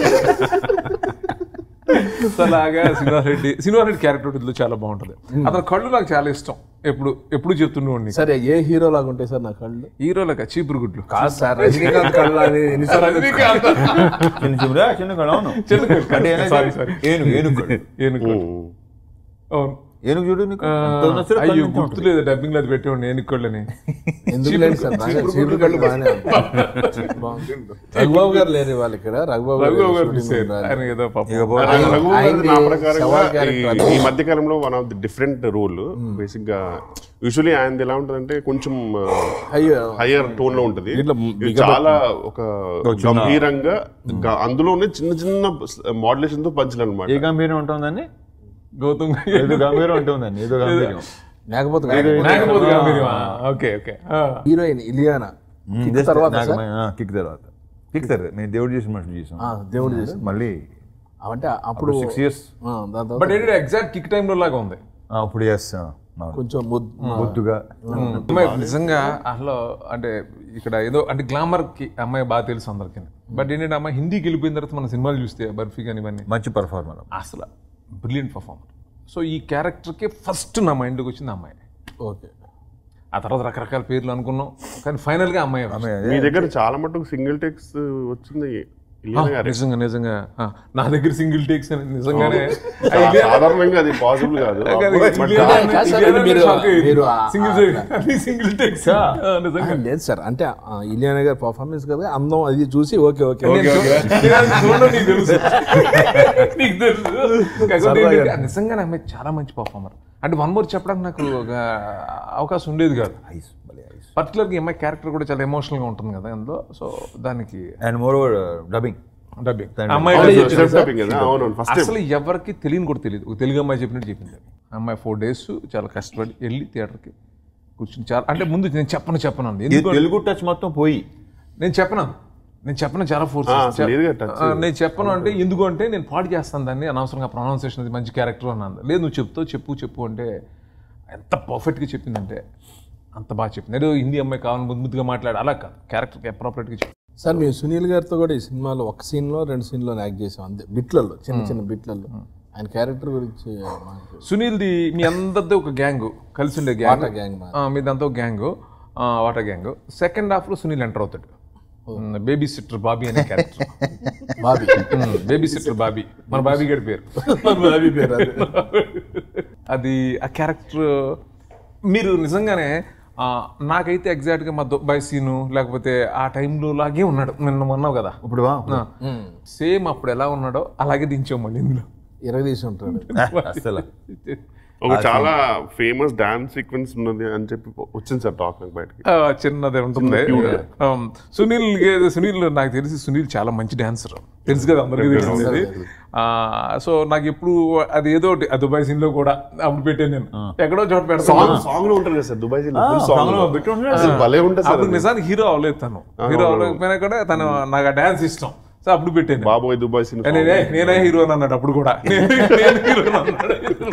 [SPEAKER 6] అలాగా శ్రీనివాసరెడ్డి శ్రీనివాసరెడ్డి క్యారెక్టర్ ఇందులో చాలా బాగుంటది అతని కళ్ళు నాకు చాలా ఇష్టం ఎప్పుడు ఎప్పుడు చెప్తుండేవాడిని
[SPEAKER 2] సరే ఏ హీరో లాగా ఉంటాయి సార్ నా కళ్ళు
[SPEAKER 6] హీరోలకు చీపురు గుడ్లు
[SPEAKER 2] కాదు సార్ రజనీకాంత్ కళ్ళు అని ఎన్నిసార్లు
[SPEAKER 6] రజనీకాంత్.
[SPEAKER 3] చిన్న చిన్న చిన్న కళ అవును
[SPEAKER 6] చిన్న కళ్ళు.
[SPEAKER 3] అంటే ఏమైనా
[SPEAKER 6] Sorry, sorry.
[SPEAKER 3] ఏనుగు ఏనుగు కళ్ళు.
[SPEAKER 6] ఏనుగు కళ్ళు. అవును
[SPEAKER 3] ఏనుగు చూడు నీకు ఎంత నచ్చాడో
[SPEAKER 6] అయ్యో
[SPEAKER 3] కళ్ళకి ఉంటుంది.
[SPEAKER 6] గుర్తులేదు డబ్బింగ్ లో అది పెట్టేవాడిని నేను ఇక్కడని
[SPEAKER 2] ఎందుకు లేదు సార్ బాగా చీపురు కళ్ళు బాగానే ఉంది. బాగుంది. రఘుబాబు గారు లేరు వాళ్ళు ఇక్కడ రఘుబాబు గారు
[SPEAKER 6] రఘు గారు
[SPEAKER 2] shooting
[SPEAKER 6] మిస్ అయ్యారు.
[SPEAKER 2] ఉండాలి.
[SPEAKER 6] ఆయన ఏదో పాపం
[SPEAKER 3] ఇక పో-
[SPEAKER 4] రఘు- రఘు గారిది
[SPEAKER 2] ఆయనది
[SPEAKER 4] నా ప్రకారంగా
[SPEAKER 2] సవాల్
[SPEAKER 4] ఈ-
[SPEAKER 2] character
[SPEAKER 4] ఈ మధ్య కాలంలో one of the different role basic గా యూజువలీ ఆయనది ఎలా ఉంటదంటే కొంచెం
[SPEAKER 2] అయ్యో
[SPEAKER 4] హయ్యర్ టోన్ లో ఉంటది
[SPEAKER 2] దీంట్లో
[SPEAKER 4] ఇది చాలా ఒక గంభీరంగా గ- అందులోనే చిన్న చిన్న మోడలేషన్ తో పంచలు
[SPEAKER 3] ఏ
[SPEAKER 4] అనమాట
[SPEAKER 3] గంభీరం ఉంటుందండి
[SPEAKER 6] గౌతమ్
[SPEAKER 3] ఏదో గంభీరం ఉంటుందండి ఏదో గంభీరం
[SPEAKER 2] లేకపోతే
[SPEAKER 6] నాగపోతు గాంభీర్యమా? ఓకే ఓకే ఆ.
[SPEAKER 2] హీరోయిన్ ఇలియానా కిక్ తర్వాత సార్?
[SPEAKER 3] కిక్ తర్వాత కిక్ తర్వాత నేను దేవుడు చేసిన మనుషులు చేసాం
[SPEAKER 2] ఆ, దేవుడు చేసి
[SPEAKER 3] మళ్ళీ
[SPEAKER 2] అంటే అప్పుడు
[SPEAKER 3] సిక్స్ ఇయర్స్
[SPEAKER 2] ఆ, దాని తర్వాత
[SPEAKER 6] బట్ ఏంటంటే ఎగ్జాక్ట్ కిక్ టైంలో లాగా ఉంది
[SPEAKER 3] అప్పుడు ఎస్
[SPEAKER 2] కొంచెం ముద్-
[SPEAKER 3] బొద్దుగా
[SPEAKER 6] అమ్మాయి నిజంగా అసలు అంటే ఇక్కడ ఏదో అంటే గ్లామర్ కి అమ్మాయి బాగా తెలుసు అందరికి బట్ ఏంటంటే అమ్మాయి హిందీకి వెళ్ళిపోయిన తర్వాత మన సినిమాలు చూస్తే బర్ఫీ కానీ ఇవన్నీ
[SPEAKER 3] మంచి పర్ఫార్మర్
[SPEAKER 6] అసలు బ్రిలియంట్ పర్ఫార్మర్ సో ఈ క్యారెక్టర్కి ఫస్ట్ నా మైండ్కి వచ్చింది ఆ అమ్మాయి
[SPEAKER 2] ఓకే
[SPEAKER 6] ఆ తర్వాత రకరకాల పేర్లు అనుకున్నాం కానీ ఫైనల్గా అమ్మాయి వచ్చింది.
[SPEAKER 4] మీ దగ్గర చాలా మటుకు సింగిల్ టెక్స్ వచ్చింది ఇలియానా
[SPEAKER 6] ఆ,
[SPEAKER 4] గారే.
[SPEAKER 6] నిజంగా నిజంగా ఆ, నా దగ్గర సింగిల్ టేక్స్ అని నిజంగానే
[SPEAKER 4] సా- సాధారణంగా అది పాసిబుల్ కాదు But
[SPEAKER 2] కాదు సార్, మీరు- మీరు ఆ-
[SPEAKER 6] సింగిల్ సింగిల్ టేక్స్ నిజంగా
[SPEAKER 2] ఆ, లేదు సార్ అంటే ఆ, ఇలియానా గారి పర్ఫార్మెన్స్ కదా అందం అది చూసి ఓకే ఓకే
[SPEAKER 6] నేను చూ- నేను చూడడం నీకు తెలుసు నీకు తెలుసు కాకపోతే ఏంటంటే, నిజంగానే ఆమె చాలా మంచి పర్ఫార్మర్ అంటే వన్ మోర్ చెప్పడానికి నాకు ఒక అవకాశం ఉండేది కాదు
[SPEAKER 3] ఐస్ భలే ఐస్
[SPEAKER 6] పర్టికులర్గా ఈ అమ్మాయి క్యారెక్టర్ కూడా చాలా ఎమోషనల్గా ఉంటుంది కదా అందులో సో దానికి
[SPEAKER 3] and moreover dubbing
[SPEAKER 6] dubbing
[SPEAKER 3] దాని-
[SPEAKER 6] అమ్మాయి
[SPEAKER 4] self dubbing కదా? అవునవును ఫస్ట్
[SPEAKER 6] అసలు ఎవరికి తెలియని కూడా తెలియదు ఒక తెలుగు అమ్మాయి చెప్పినట్టు చెప్పింది అది. అమ్మాయి ఫోర్ డేస్ చాలా కష్టపడి వెళ్ళి థియేటర్కి కూర్చుని చాలా అంటే ముందు నేను చెప్పను చెప్పను అంది ఎందుకు
[SPEAKER 3] తెలుగు టచ్ మొత్తం పోయి
[SPEAKER 6] నేను చెప్పను నేను చెప్పను చాలా ఫోర్స్
[SPEAKER 4] ఆ, అసలు లేదుగా touch.
[SPEAKER 6] నేను చెప్పను అంటే ఎందుకు అంటే నేను పాడు చేస్తాను దాన్ని అనవసరంగా ప్రొనౌన్సియేషన్ అది మంచి క్యారెక్టర్ అన్నాను లేదు నువ్వు చెప్తావు చెప్పు చెప్పు అంటే ఎంత పర్ఫెక్ట్గా చెప్పిందంటే అంత బాగా చెప్పింది ఏదో హిందీ అమ్మాయి కావాలని ముద్దు ముద్దుగా మాట్లాడు అలా కాదు క్యారెక్టర్కి అప్రాపరేట్గా చెప్పి
[SPEAKER 2] సార్ మేము సునీల్ గారితో కూడా ఈ సినిమాలో ఒక సీన్లో రెండు సీన్లో యాక్ట్ చేసాం అంతే బిట్లలో చిన్న చిన్న బిట్లలో ఆయన క్యారెక్టర్ గురించి మాకు
[SPEAKER 6] సునీల్ది మీ అందరిది ఒక గ్యాంగ్ కలిసి ఉండే గ్యాంగ్
[SPEAKER 2] వాటా gang మాది.
[SPEAKER 6] మీదంతా ఒక gang water gang second half లో సునీల్ ఎంటర్ అవుతాడు బేబీ సిట్టర్ బాబీ అనే character
[SPEAKER 2] Bobby
[SPEAKER 6] babysitter Bobby మన బాబీ గడి పేరు
[SPEAKER 2] బాబీ పేరు అది
[SPEAKER 6] అది ఆ క్యారెక్టర్ మీరు నిజంగానే ఆ, నాకైతే ఎగ్జాక్ట్గా మా దుబాయ్ సీను లేకపోతే ఆ టైంలో లాగే ఉన్నాడు నిన్న అన్నావు కదా
[SPEAKER 3] ఇప్పుడు వా
[SPEAKER 6] సేమ్ అప్పుడు ఎలా ఉన్నాడో అలాగే దించాం మళ్ళీ ఇందులో
[SPEAKER 2] ఇరగదీసి ఉంటాడు
[SPEAKER 3] అసలు
[SPEAKER 4] ఒక చాలా ఫేమస్ డాన్స్ సీక్వెన్స్ ఉన్నది అని చెప్పి వచ్చింది సార్ టాక్ నాకు బయటకి
[SPEAKER 6] ఆ, చిన్నది ఉంటుంది Um, సునీల్ గే- సునీల్ నాకు తెలిసి సునీల్ చాలా మంచి డాన్సర్ తెలుసు కదా అందరికీ తెలిసింది అది సో నాకు ఎప్పుడు అది ఏదో ఒకటి, ఆ దుబాయ్ సీన్ లో కూడా అప్పుడు పెట్టాను నేను ఎక్కడో చోట
[SPEAKER 4] సాంగ్
[SPEAKER 6] పెడతాను
[SPEAKER 4] సాంగ్ లో ఉంటారు కదా సార్ దుబాయ్
[SPEAKER 3] song
[SPEAKER 4] సాంగ్
[SPEAKER 3] లో పెట్టి ఉంటాడు.
[SPEAKER 4] అసలు భలే ఉంటుంది సార్
[SPEAKER 6] అప్పుడు
[SPEAKER 4] అది.
[SPEAKER 6] నిజానికి హీరో అవ్వలేదు తను హీరో అవ్వలేకపోయినా కూడా తను నాకు ఆ డాన్స్ ఇష్టం సో అప్పుడు పెట్టాను
[SPEAKER 4] బాబోయ్ దుబాయ్ సీన్
[SPEAKER 6] నేనే నేనే హీరో అన్నాడు అప్పుడు కూడా నేను నేను హీరో అన్నాడు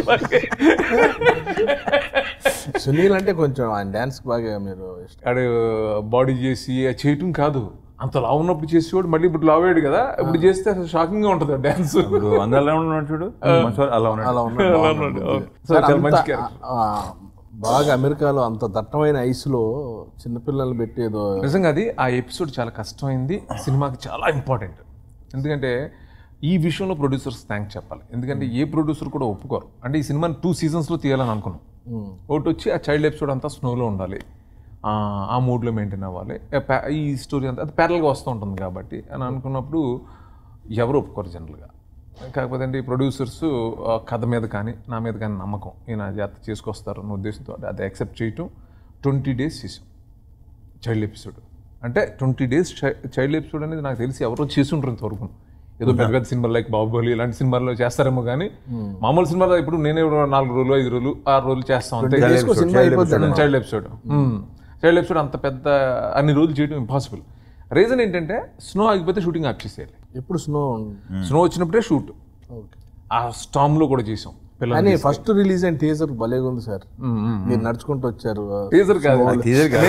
[SPEAKER 2] సునీల్ అంటే కొంచెం ఆయన డాన్స్ బాగా మీరు ఇష్టం
[SPEAKER 6] ఆడు బాడీ చేసి అది చేయటం కాదు అంత లావు ఉన్నప్పుడు చేసేవాడు మళ్ళీ ఇప్పుడు లావ్ అయ్యాడు కదా ఇప్పుడు చేస్తే అసలు షాకింగ్ గా ఉంటుంది డాన్స్
[SPEAKER 3] ఇప్పుడు అందరిలో ఉన్నాడు చూడు మంచివాడు అలా ఉన్నాడు
[SPEAKER 2] అలా ఉన్నాడు బాగున్నాడు.
[SPEAKER 6] సో
[SPEAKER 2] సార్,
[SPEAKER 6] చాలా
[SPEAKER 2] అంత,
[SPEAKER 6] మంచి character.
[SPEAKER 2] ఆ, బాగా అమెరికాలో అంత దట్టమైన ఐస్లో చిన్నపిల్లలు పెట్టేదో
[SPEAKER 6] నిజంగా అది ఆ ఎపిసోడ్ చాలా కష్టమైంది సినిమాకి చాలా ఇంపార్టెంట్ ఎందుకంటే ఈ విషయంలో ప్రొడ్యూసర్స్ థ్యాంక్స్ చెప్పాలి ఎందుకంటే ఏ ప్రొడ్యూసర్ కూడా ఒప్పుకోరు అంటే ఈ సినిమాని టూ సీజన్స్లో తీయాలని అనుకున్నాం ఒకటి వచ్చి ఆ చైల్డ్ ఎపిసోడ్ అంతా స్నోలో ఉండాలి ఆ, ఆ మూడ్లో మెయింటైన్ అవ్వాలి ఆ pa- ఈ స్టోరీ అంతా అది ప్యారల్గా వస్తూ ఉంటుంది కాబట్టి అని అనుకున్నప్పుడు ఎవరు ఒప్పుకోరు జనరల్గా కాకపోతే అంటే ఈ ప్రొడ్యూసర్స్ కథ మీద కానీ నా మీద కానీ నమ్మకం ఈయన జాగ్రత్త చేసుకొస్తారు అన్న ఉద్దేశంతో అది యాక్సెప్ట్ చేయటం ట్వంటీ డేస్ చేసాం చైల్డ్ ఎపిసోడ్ అంటే ట్వంటీ డేస్ చైల్డ్ ఎపిసోడ్ అనేది నాకు తెలిసి ఎవరో చేసి ఉంటారు ఇంతవరకు ఏదో పెద్ద పెద్ద సినిమాలు లైక్ బాహుబలి ఇలాంటి సినిమాల్లో చేస్తారేమో కానీ మామూలు సినిమాలో ఇప్పుడు నేనే నాలుగు రోజులు ఐదు రోజులు ఆరు రోజులు చేస్తాం అంతే
[SPEAKER 2] days కో సినిమా అయిపోతుంది
[SPEAKER 6] చైల్డ్ ఎపిసోడ్ చైల్డ్ ఎపిసోడ్ అంత పెద్ద అన్ని రోజులు చేయడం ఇంపాసిబుల్ రీజన్ ఏంటంటే స్నో ఆగిపోతే షూటింగ్ ఆఫ్ చేసేయాలి
[SPEAKER 2] ఎప్పుడు స్నో
[SPEAKER 6] స్నో వచ్చినప్పుడే షూట్ ఆ స్టామ్ లో కూడా చేసాం పిల్లలు
[SPEAKER 2] కానీ ఫస్ట్ రిలీజ్ అయిన టీజర్ భలేగా ఉంది సార్ మీరు నడుచుకుంటూ వచ్చారు
[SPEAKER 6] టీజర్ కాదు
[SPEAKER 3] టీజర్ కాదు.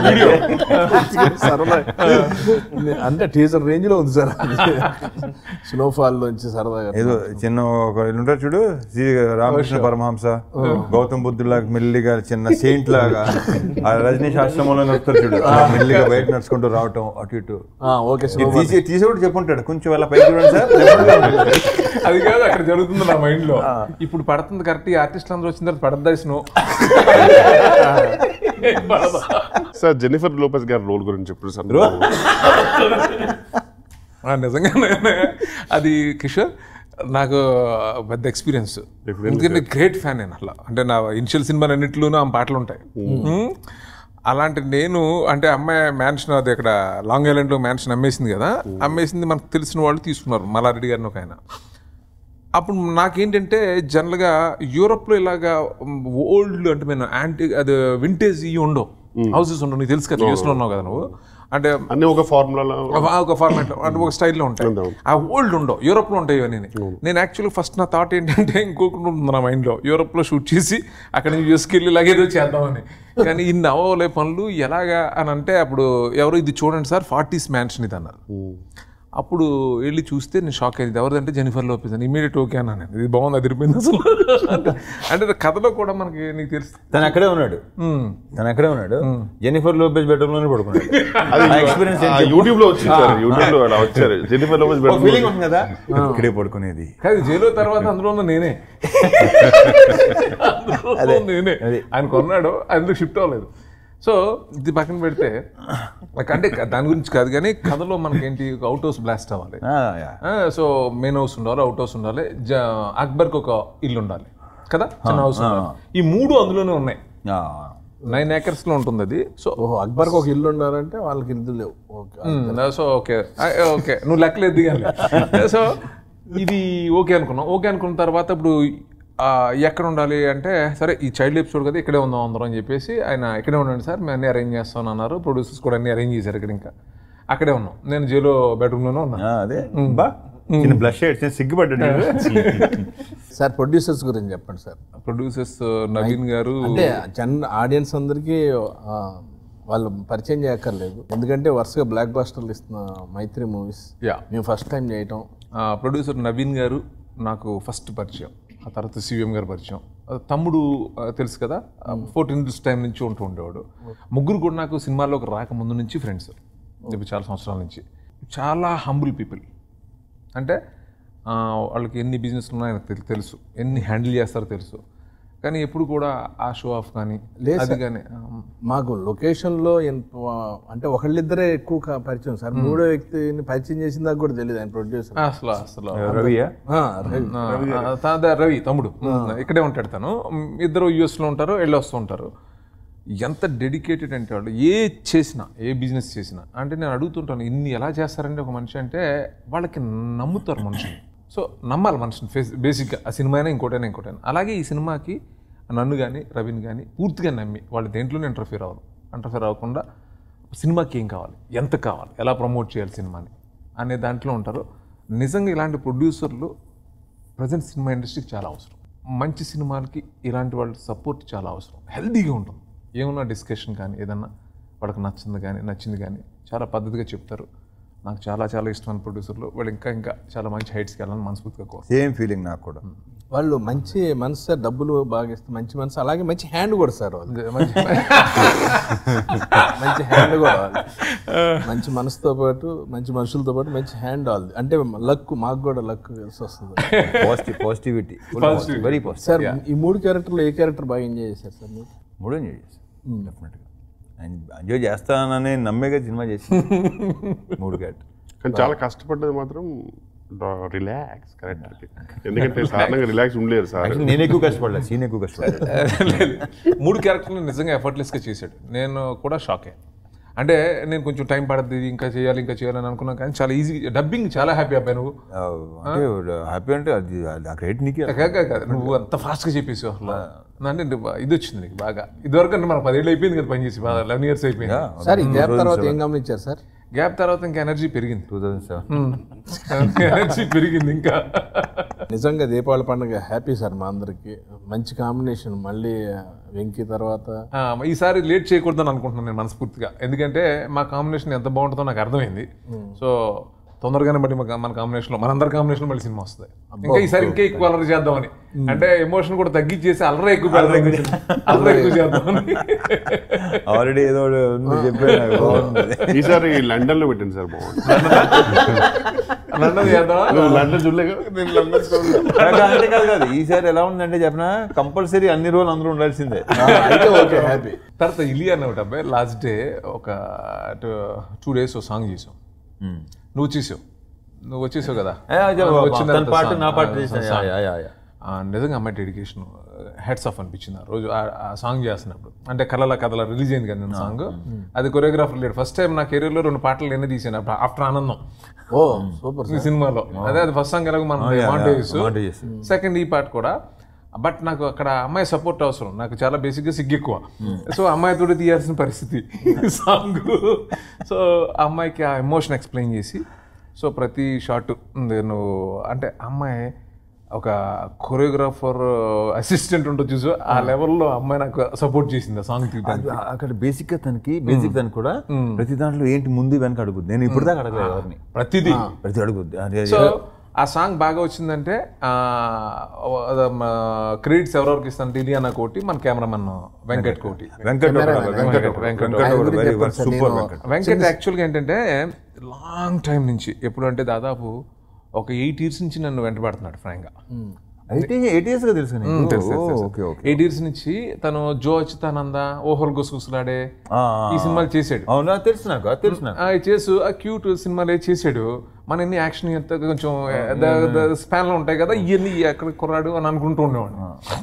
[SPEAKER 2] సరదా అంటే టీజర్ రేంజ్ లో ఉంది సార్ స్నోఫాల్ నుంచి సరదాగా
[SPEAKER 3] ఏదో చిన్న ఒక వీళ్ళు ఉంటారు చూడు శ్రీ రామకృష్ణ పరమహంస గౌతమ్ బుద్ధులా మెల్లిగా చిన్న సెయింట్ లాగా ఆ రజనీష్ ఆశ్రమంలో నడుస్తారు చూడు అలా మెల్లిగా బయట నడుచుకుంటూ రావటం అటు ఇటు
[SPEAKER 2] ఆ, ఓకే
[SPEAKER 3] ఇది
[SPEAKER 2] స్నో
[SPEAKER 3] తీసి తీసేవాడు చెప్పుంటాడు కొంచెం అలా పైకి చూడండి సార్ నెమ్మదిగా ఉంటుంది.
[SPEAKER 6] అది కాదు అక్కడ జరుగుతుంది నా మైండ్ లో ఈ ఇప్పుడు పడుతుంది కరెక్ట్ ఈ ఆర్టిస్టులు అందరూ వచ్చిన తర్వాత పడద్దా స్నో
[SPEAKER 4] సార్ జెనిఫర్ లోపెస్ గారి రోల్ గురించి చెప్పారు సార్
[SPEAKER 6] నిజంగానే అది కిషోర్ నాకు పెద్ద ఎక్స్పీరియన్స్ ఎందుకంటే గ్రేట్ ఫ్యాన్ నేను అట్లా అంటే నా ఇనిషియల్ సినిమా అన్నింటిలోనూ ఆ పాటలు ఉంటాయి మ్మ్. అలాంటి నేను అంటే అమ్మాయి మ్యాన్షన్ అది ఇక్కడ లాంగ్ ఐలాండ్లో మ్యాన్షన్ అమ్మేసింది కదా అమ్మేసింది మనకు తెలిసిన వాళ్ళు తీసుకున్నారు మల్లారెడ్డి గారిని ఒక ఆయన అప్పుడు నాకేంటంటే జనరల్గా యూరోప్లో ఇలాగా ఓల్డ్ అంటే నేను యాంటీ అది వింటేజ్ ఇవి ఉండవు హౌసెస్ ఉండవు నీకు తెలుసు కదా యూస్లో ఉన్నావు కదా నువ్వు అంటే
[SPEAKER 4] అన్ని ఒక ఫార్ములా
[SPEAKER 6] ఒక- ఒక ఫార్మాట్ అంటే ఒక స్టైల్లో ఉంటాయి ఆ ఓల్డ్ ఉండవు యూరోప్లో ఉంటాయి ఇవన్నీ నేను యాక్చువల్లీ ఫస్ట్ నా థాట్ ఏంటంటే ఇంకొకటి ఉంది నా మైండ్లో యూరోప్లో షూట్ చేసి అక్కడ నుంచి యూఎస్కి వెళ్ళి ఇలాగే ఏదో చేద్దామని కానీ ఇన్ని అవ్వలే పనులు ఎలాగా అని అంటే అప్పుడు ఎవరు ఇది చూడండి సార్ ఫార్టీస్ మ్యాన్షన్ ఇది అన్నారు అప్పుడు వెళ్ళి చూస్తే నేను షాక్ అయింది ఎవరిదంటే జెనిఫర్ లోపేస్ అని ఇమీడియట్ ఓకే అన్నాను నేను. ఇది బాగుంది అదిరిపోయింది అసలు అంటే అంటే కథలో కూడా మనకి నీకు తెలుసు
[SPEAKER 3] తను అక్కడే ఉన్నాడు తను అక్కడే ఉన్నాడు జెనిఫర్ లోపేజ్ బెడ్రూమ్ లోనే పడుకున్నాడు ఆ ఎక్స్పీరియన్స్
[SPEAKER 4] యూట్యూబ్ లో వచ్చింది సార్ యూట్యూబ్ లో అలా వచ్చారు జెనిఫర్ లోపెస్
[SPEAKER 3] ఫీలింగ్ ఉంది కదా ఇక్కడే పడుకునేది
[SPEAKER 6] కాదు జైలు తర్వాత అందులో ఉన్న నేనే అందులో
[SPEAKER 3] అదే,
[SPEAKER 6] ఉన్న నేనే
[SPEAKER 3] అదే.
[SPEAKER 6] ఆయన కొన్నాడు అందులో షిఫ్ట్ అవ్వలేదు సో ఇది పక్కన పెడితే like అంటే దాని గురించి కాదు కానీ కథలో మనకేంటి అవుట్ హౌస్ బ్లాస్ట్ అవ్వాలి
[SPEAKER 3] ఆ, యా.
[SPEAKER 6] సో మెయిన్ హౌస్ ఉండాలి అవుట్ హౌస్ ఉండాలి జ- అక్బర్కి ఒక ఇల్లు ఉండాలి కదా చిన్న హౌస్ ఉండాలి ఈ మూడు అందులోనే ఉన్నాయి
[SPEAKER 3] ఆ.
[SPEAKER 6] నైన్ ఏకర్స్ లో ఉంటుంది అది సో
[SPEAKER 2] ఓహో అక్బర్కి ఒక ఇల్లు ఉండాలంటే వాళ్ళకి ఇల్లు లేవు ఓకే
[SPEAKER 6] సో ఓకే ఓకే నువ్వు లెక్కలు ఎదిగాలి సో ఇది ఓకే అనుకున్నాం ఓకే అనుకున్న తర్వాత ఇప్పుడు ఆ, ఎక్కడ ఉండాలి అంటే సరే ఈ చైల్డ్ ఎపిసోడ్ కదా ఇక్కడే ఉందాం అందరం అని చెప్పేసి ఆయన ఇక్కడే ఉండండి సార్ మేము అన్ని అరేంజ్ చేస్తాను అన్నారు ప్రొడ్యూసర్స్ కూడా అన్ని అరేంజ్ చేశారు ఇక్కడ ఇంకా అక్కడే ఉన్నాం నేను జైలో బెడ్రూమ్లోనే ఉన్నాను
[SPEAKER 3] ఆ, అదే బా చిన్న బ్లష్ చిన్న సిగ్గుపడ్డాడు
[SPEAKER 2] సార్ ప్రొడ్యూసర్స్ గురించి చెప్పండి సార్
[SPEAKER 6] ప్రొడ్యూసర్స్ నవీన్ గారు
[SPEAKER 2] అంటే జన్ ఆడియన్స్ అందరికీ ఆ, వాళ్ళు పరిచయం చేయక్కర్లేదు ఎందుకంటే వరుసగా బ్లాక్ బాస్టర్లు ఇస్తున్న మైత్రి మూవీస్
[SPEAKER 6] యా
[SPEAKER 2] మేము ఫస్ట్ టైం చేయటం
[SPEAKER 6] ప్రొడ్యూసర్ నవీన్ గారు నాకు ఫస్ట్ పరిచయం ఆ తర్వాత సివిఎం గారు పరిచయం ఆ తమ్ముడు ఆ, తెలుసు కదా ఫోర్టీన్ టైం నుంచి ఉంటూ ఉండేవాడు ముగ్గురు కూడా నాకు సినిమాల్లోకి రాకముందు నుంచి ఫ్రెండ్స్ ఇప్పుడు చాలా సంవత్సరాల నుంచి చాలా హంబుల్ పీపుల్ అంటే ఆ, వాళ్ళకి ఎన్ని బిజినెస్లు ఉన్నాయో నాకు తెలు- తెలుసు ఎన్ని హ్యాండిల్ చేస్తారో తెలుసు కానీ ఎప్పుడు కూడా ఆ షో ఆఫ్ కానీ అది కానీ ఆ,
[SPEAKER 2] మాకు లొకేషన్లో ఎంత అంటే ఒకళ్ళిద్దరే ఎక్కువ కా- పరిచయం సార్ మూడో వ్యక్తిని పరిచయం చేసిన దాకా కూడా తెలియదు ఆయన ప్రొడ్యూసర్
[SPEAKER 6] అసలు అసలు
[SPEAKER 3] రవియా
[SPEAKER 2] ఆ, రవి.
[SPEAKER 6] ఆ, తా- రవి తమ్ముడు ఇక్కడే ఉంటాడు తను మ్, ఇద్దరు యూఎస్లో ఉంటారు వెళ్ళి వస్తూ ఉంటారు ఎంత డెడికేటెడ్ అంటే వాళ్ళు ఏ చేసినా ఏ బిజినెస్ చేసినా అంటే నేను అడుగుతుంటాను ఇన్ని ఎలా చేస్తారంటే ఒక మనిషి అంటే వాళ్ళకి నమ్ముతారు మనుషుని సో నమ్మాలి మనిషిని ఫేస్ బేసిక్గా ఆ సినిమా అయినా ఇంకోటైనా ఇంకోటైనా అలాగే ఈ సినిమాకి నన్ను కానీ రవిని కానీ పూర్తిగా నమ్మి వాళ్ళు దేంట్లోనే ఇంటర్ఫియర్ అవ్వరు ఇంటర్ఫియర్ అవ్వకుండా సినిమాకి ఏం కావాలి ఎంత కావాలి ఎలా ప్రమోట్ చేయాలి సినిమాని అనే దాంట్లో ఉంటారు నిజంగా ఇలాంటి ప్రొడ్యూసర్లు ప్రజెంట్ సినిమా ఇండస్ట్రీకి చాలా అవసరం మంచి సినిమాలకి ఇలాంటి వాళ్ళ సపోర్ట్ చాలా అవసరం హెల్దీగా ఉంటుంది ఏమన్నా డిస్కషన్ కానీ ఏదన్నా వాళ్ళకి నచ్చింది కానీ నచ్చింది కానీ చాలా పద్ధతిగా చెప్తారు నాకు చాలా చాలా ఇష్టమైన ప్రొడ్యూసర్లు వాళ్ళు ఇంకా ఇంకా చాలా మంచి హైట్స్కి వెళ్ళాలని మనస్ఫూర్తిగా కోరు
[SPEAKER 3] సేమ్ ఫీలింగ్ నాకు కూడా
[SPEAKER 2] వాళ్ళు మంచి మనసు సార్ డబ్బులు బాగా ఇస్తారు మంచి మనసు అలాగే మంచి హ్యాండ్ కూడా సార్ వాళ్ళు మంచి హ్యాండ్ కూడా వాళ్ళు. మంచి మనసుతో పాటు మంచి మనుషులతో పాటు మంచి హ్యాండ్ వాళ్ళది అంటే లక్ మాకు కూడా లక్ కలిసి వస్తుంది
[SPEAKER 3] positive positivity very positive
[SPEAKER 2] sir ఈ మూడు క్యారెక్టర్లు ఏ క్యారెక్టర్ బాగా ఎంజాయ్ చేశారు సార్ మీరు
[SPEAKER 3] మూడు ఎంజాయ్ చేసి డెఫినెట్గా ఎంజాయ్ చేస్తానని నమ్మేగా సినిమా చేసి మూడు క్యాట్
[SPEAKER 4] కానీ చాలా కష్టపడ్డది మాత్రం రిలాక్స్ కరెక్ట్ ఎందుకంటే సాధారణంగా రిలాక్స్ ఉండలేరు సార్
[SPEAKER 3] యాక్చువల్లీ నేను ఎక్కువ కష్టపడలేదు సీన్ ఎక్కువ కష్టపడ్డాడు
[SPEAKER 6] లేదు. మూడు క్యారెక్టర్లు నిజంగా ఎఫర్ట్లెస్గా చేశాడు నేను కూడా షాకే అంటే నేను కొంచెం టైం పడుతుంది ఇంకా చేయాలి ఇంకా చేయాలని అనుకున్నాను కానీ చాలా ఈజీ డబ్బింగ్ చాలా హ్యాపీ అబ్బాయి నువ్వు
[SPEAKER 3] ఆ, అంటే హ్యాపీ అంటే అది ఆ క్రెడిట్ నీకే
[SPEAKER 6] కాదు, కాదు, కాదు. నువ్వు అంత ఫాస్ట్గా చెప్పేసి అసలు అంటే నువ్వు ఇది వచ్చింది నీకు బాగా ఇదివరకు అంటే మనకు పదేళ్ళు అయిపోయింది కదా పనిచేసి బాగా లెవెన్ ఇయర్స్ అయిపోయింది
[SPEAKER 2] సార్ ఈ గ్యాప్ తర్వాత ఏం గమనించారు సార్
[SPEAKER 6] గ్యాప్ తర్వాత ఇంకా ఎనర్జీ పెరిగింది
[SPEAKER 3] టూ థౌజండ్ సెవెన్
[SPEAKER 6] ఎనర్జీ పెరిగింది ఇంకా
[SPEAKER 2] నిజంగా దీపావళి పండుగ హ్యాపీ సార్ మా అందరికి మంచి కాంబినేషన్ మళ్ళీ వెంకీ తర్వాత
[SPEAKER 6] ఆ, ఈసారి లేట్ చేయకూడదని అనుకుంటున్నాను నేను మనస్ఫూర్తిగా ఎందుకంటే మా కాంబినేషన్ ఎంత బాగుంటుందో నాకు అర్థమైంది సో తొందరగానే మళ్ళీ మన- మన కాంబినేషన్ లో మనందరి కాంబినేషన్ లో మళ్ళీ సినిమా వస్తుంది ఇంకా ఈసారి ఇంకా ఎక్కువ అలరి చేద్దామని అంటే ఎమోషన్ కూడా తగ్గించేసి అల్లరి ఎక్కువ పెడదాం అల్లరి ఎక్కువ చేద్దామని
[SPEAKER 3] ఆల్రెడీ ఏదో ఒకటి ఉంది చెప్పాడు నాకు బాగుంది
[SPEAKER 4] ఈసారి లండన్ లో పెట్టింది సార్ బాగుంది
[SPEAKER 6] లండన్ చేద్దామా
[SPEAKER 4] నువ్వు లండన్ చూడలేక
[SPEAKER 5] నేను లండన్ చూడలేదు.
[SPEAKER 3] కాదు, అంటే కాదు కాదు ఈసారి ఎలా ఉందంటే చెప్పిన కంపల్సరీ అన్ని రోజులు అందరూ ఉండాల్సిందే
[SPEAKER 2] అయితే ఓకే హ్యాపీ
[SPEAKER 6] తర్వాత ఇలియా అనే ఒకటి అబ్బాయి లాస్ట్ డే ఒక టూ డేస్ ఒక సాంగ్ చేసాం నువ్వు వచ్చేసావు నువ్వు వచ్చేసావు కదా
[SPEAKER 3] ఏ, అదే బాబా,
[SPEAKER 6] వచ్చిన
[SPEAKER 3] తన
[SPEAKER 6] తర్వాత
[SPEAKER 3] పాట
[SPEAKER 6] song,
[SPEAKER 3] నా పాట
[SPEAKER 6] ఆ,
[SPEAKER 3] చేశాను.
[SPEAKER 6] song.
[SPEAKER 3] Yeah, yeah, yeah.
[SPEAKER 6] ఆ, నిజంగా అమ్మాయి డెడికేషన్ హెడ్స్ ఆఫ్ అనిపించింది ఆ రోజు ఆ- ఆ సాంగ్ చేస్తున్నప్పుడు అంటే కళల కథల రిలీజ్ అయింది కదా నేను సాంగ్ అది కొరియోగ్రాఫర్ లేడు ఫస్ట్ టైం నా కెరీర్లో రెండు పాటలు నేనే తీసాను ఆఫ్టర్ ఆనందం
[SPEAKER 2] ఓ సూపర్
[SPEAKER 6] ఈ సినిమాలో అదే అది ఫస్ట్ సాంగ్ ఎలాగో మనం
[SPEAKER 3] yeah,
[SPEAKER 6] మాంటేజ్
[SPEAKER 3] Montages.
[SPEAKER 6] సెకండ్ ఈ పాట కూడా బట్ నాకు అక్కడ అమ్మాయి సపోర్ట్ అవసరం నాకు చాలా బేసిక్గా సిగ్గు ఎక్కువ సో అమ్మాయితో తీయాల్సిన పరిస్థితి సాంగ్ సో ఆ అమ్మాయికి ఆ ఎమోషన్ ఎక్స్ప్లెయిన్ చేసి సో ప్రతి షాట్ నువ్వు అంటే అమ్మాయి ఒక కొరియోగ్రాఫర్ అసిస్టెంట్ ఉంటుంది చూసు ఆ లెవెల్లో అమ్మాయి నాకు సపోర్ట్ చేసింది ఆ సాంగ్ తీయడానికి
[SPEAKER 3] అది అక్కడ బేసిక్ గా తనకి బేసిక్ తనకి కూడా ప్రతి దాంట్లో ఏంటి ముందు వెనక అడుగుద్ది నేను ఇప్పుడు దాకా అడగలేదు ఎవరిని
[SPEAKER 6] ప్రతిదీ
[SPEAKER 3] ప్రతి అడుగుద్ది అది-
[SPEAKER 6] సో ఆ సాంగ్ బాగా వచ్చిందంటే క్రెడిట్స్ ఎవరెవరికి ఇస్తాను ఇలియానా కోటి మన కెమెరామన్ వెంకట్ కోటి
[SPEAKER 3] వెంకట్ ఒకడు, వెంకట్ ఒకడు,
[SPEAKER 6] వెంకట్
[SPEAKER 3] వెంకట్ ఒకడు,
[SPEAKER 2] గురించి
[SPEAKER 3] very
[SPEAKER 2] చెప్పండి సార్,
[SPEAKER 3] super
[SPEAKER 2] నేను-
[SPEAKER 3] వెంకట్.
[SPEAKER 6] వెంకట్ యాక్చువల్గా ఏంటంటే లాంగ్ టైం నుంచి ఎప్పుడు అంటే దాదాపు ఒక ఎయిట్ ఇయర్స్ నుంచి నన్ను వెంటబడుతున్నాడు ఫ్రాంక్గా
[SPEAKER 3] అయితే ఎయిట్ ఇయర్స్ గా తెలుసు నీకు?
[SPEAKER 6] తెలుసు, తెలుసు,
[SPEAKER 3] ఓ,
[SPEAKER 6] తెలుసు.
[SPEAKER 3] ఓకే ఓకే
[SPEAKER 6] ఎయిట్ ఇయర్స్ నుంచి తను జో అచ్యుతానంద ఓహోల్ గుసగుసలాడే
[SPEAKER 3] ఆ,
[SPEAKER 6] ఈ సినిమాలు చేసాడు
[SPEAKER 3] అవునా తెలుసు నాకు అది తెలుసు నాకు
[SPEAKER 6] ఆ, ఇది చేసు ఆ క్యూట్ సినిమాలు ఏది చేసాడు మన ఎన్ని యాక్షన్ ఎంత కొంచెం స్పాన్ లో ఉంటాయి కదా ఇవన్నీ ఎక్కడ కుర్రాడు అని అనుకుంటూ ఉండేవాడిని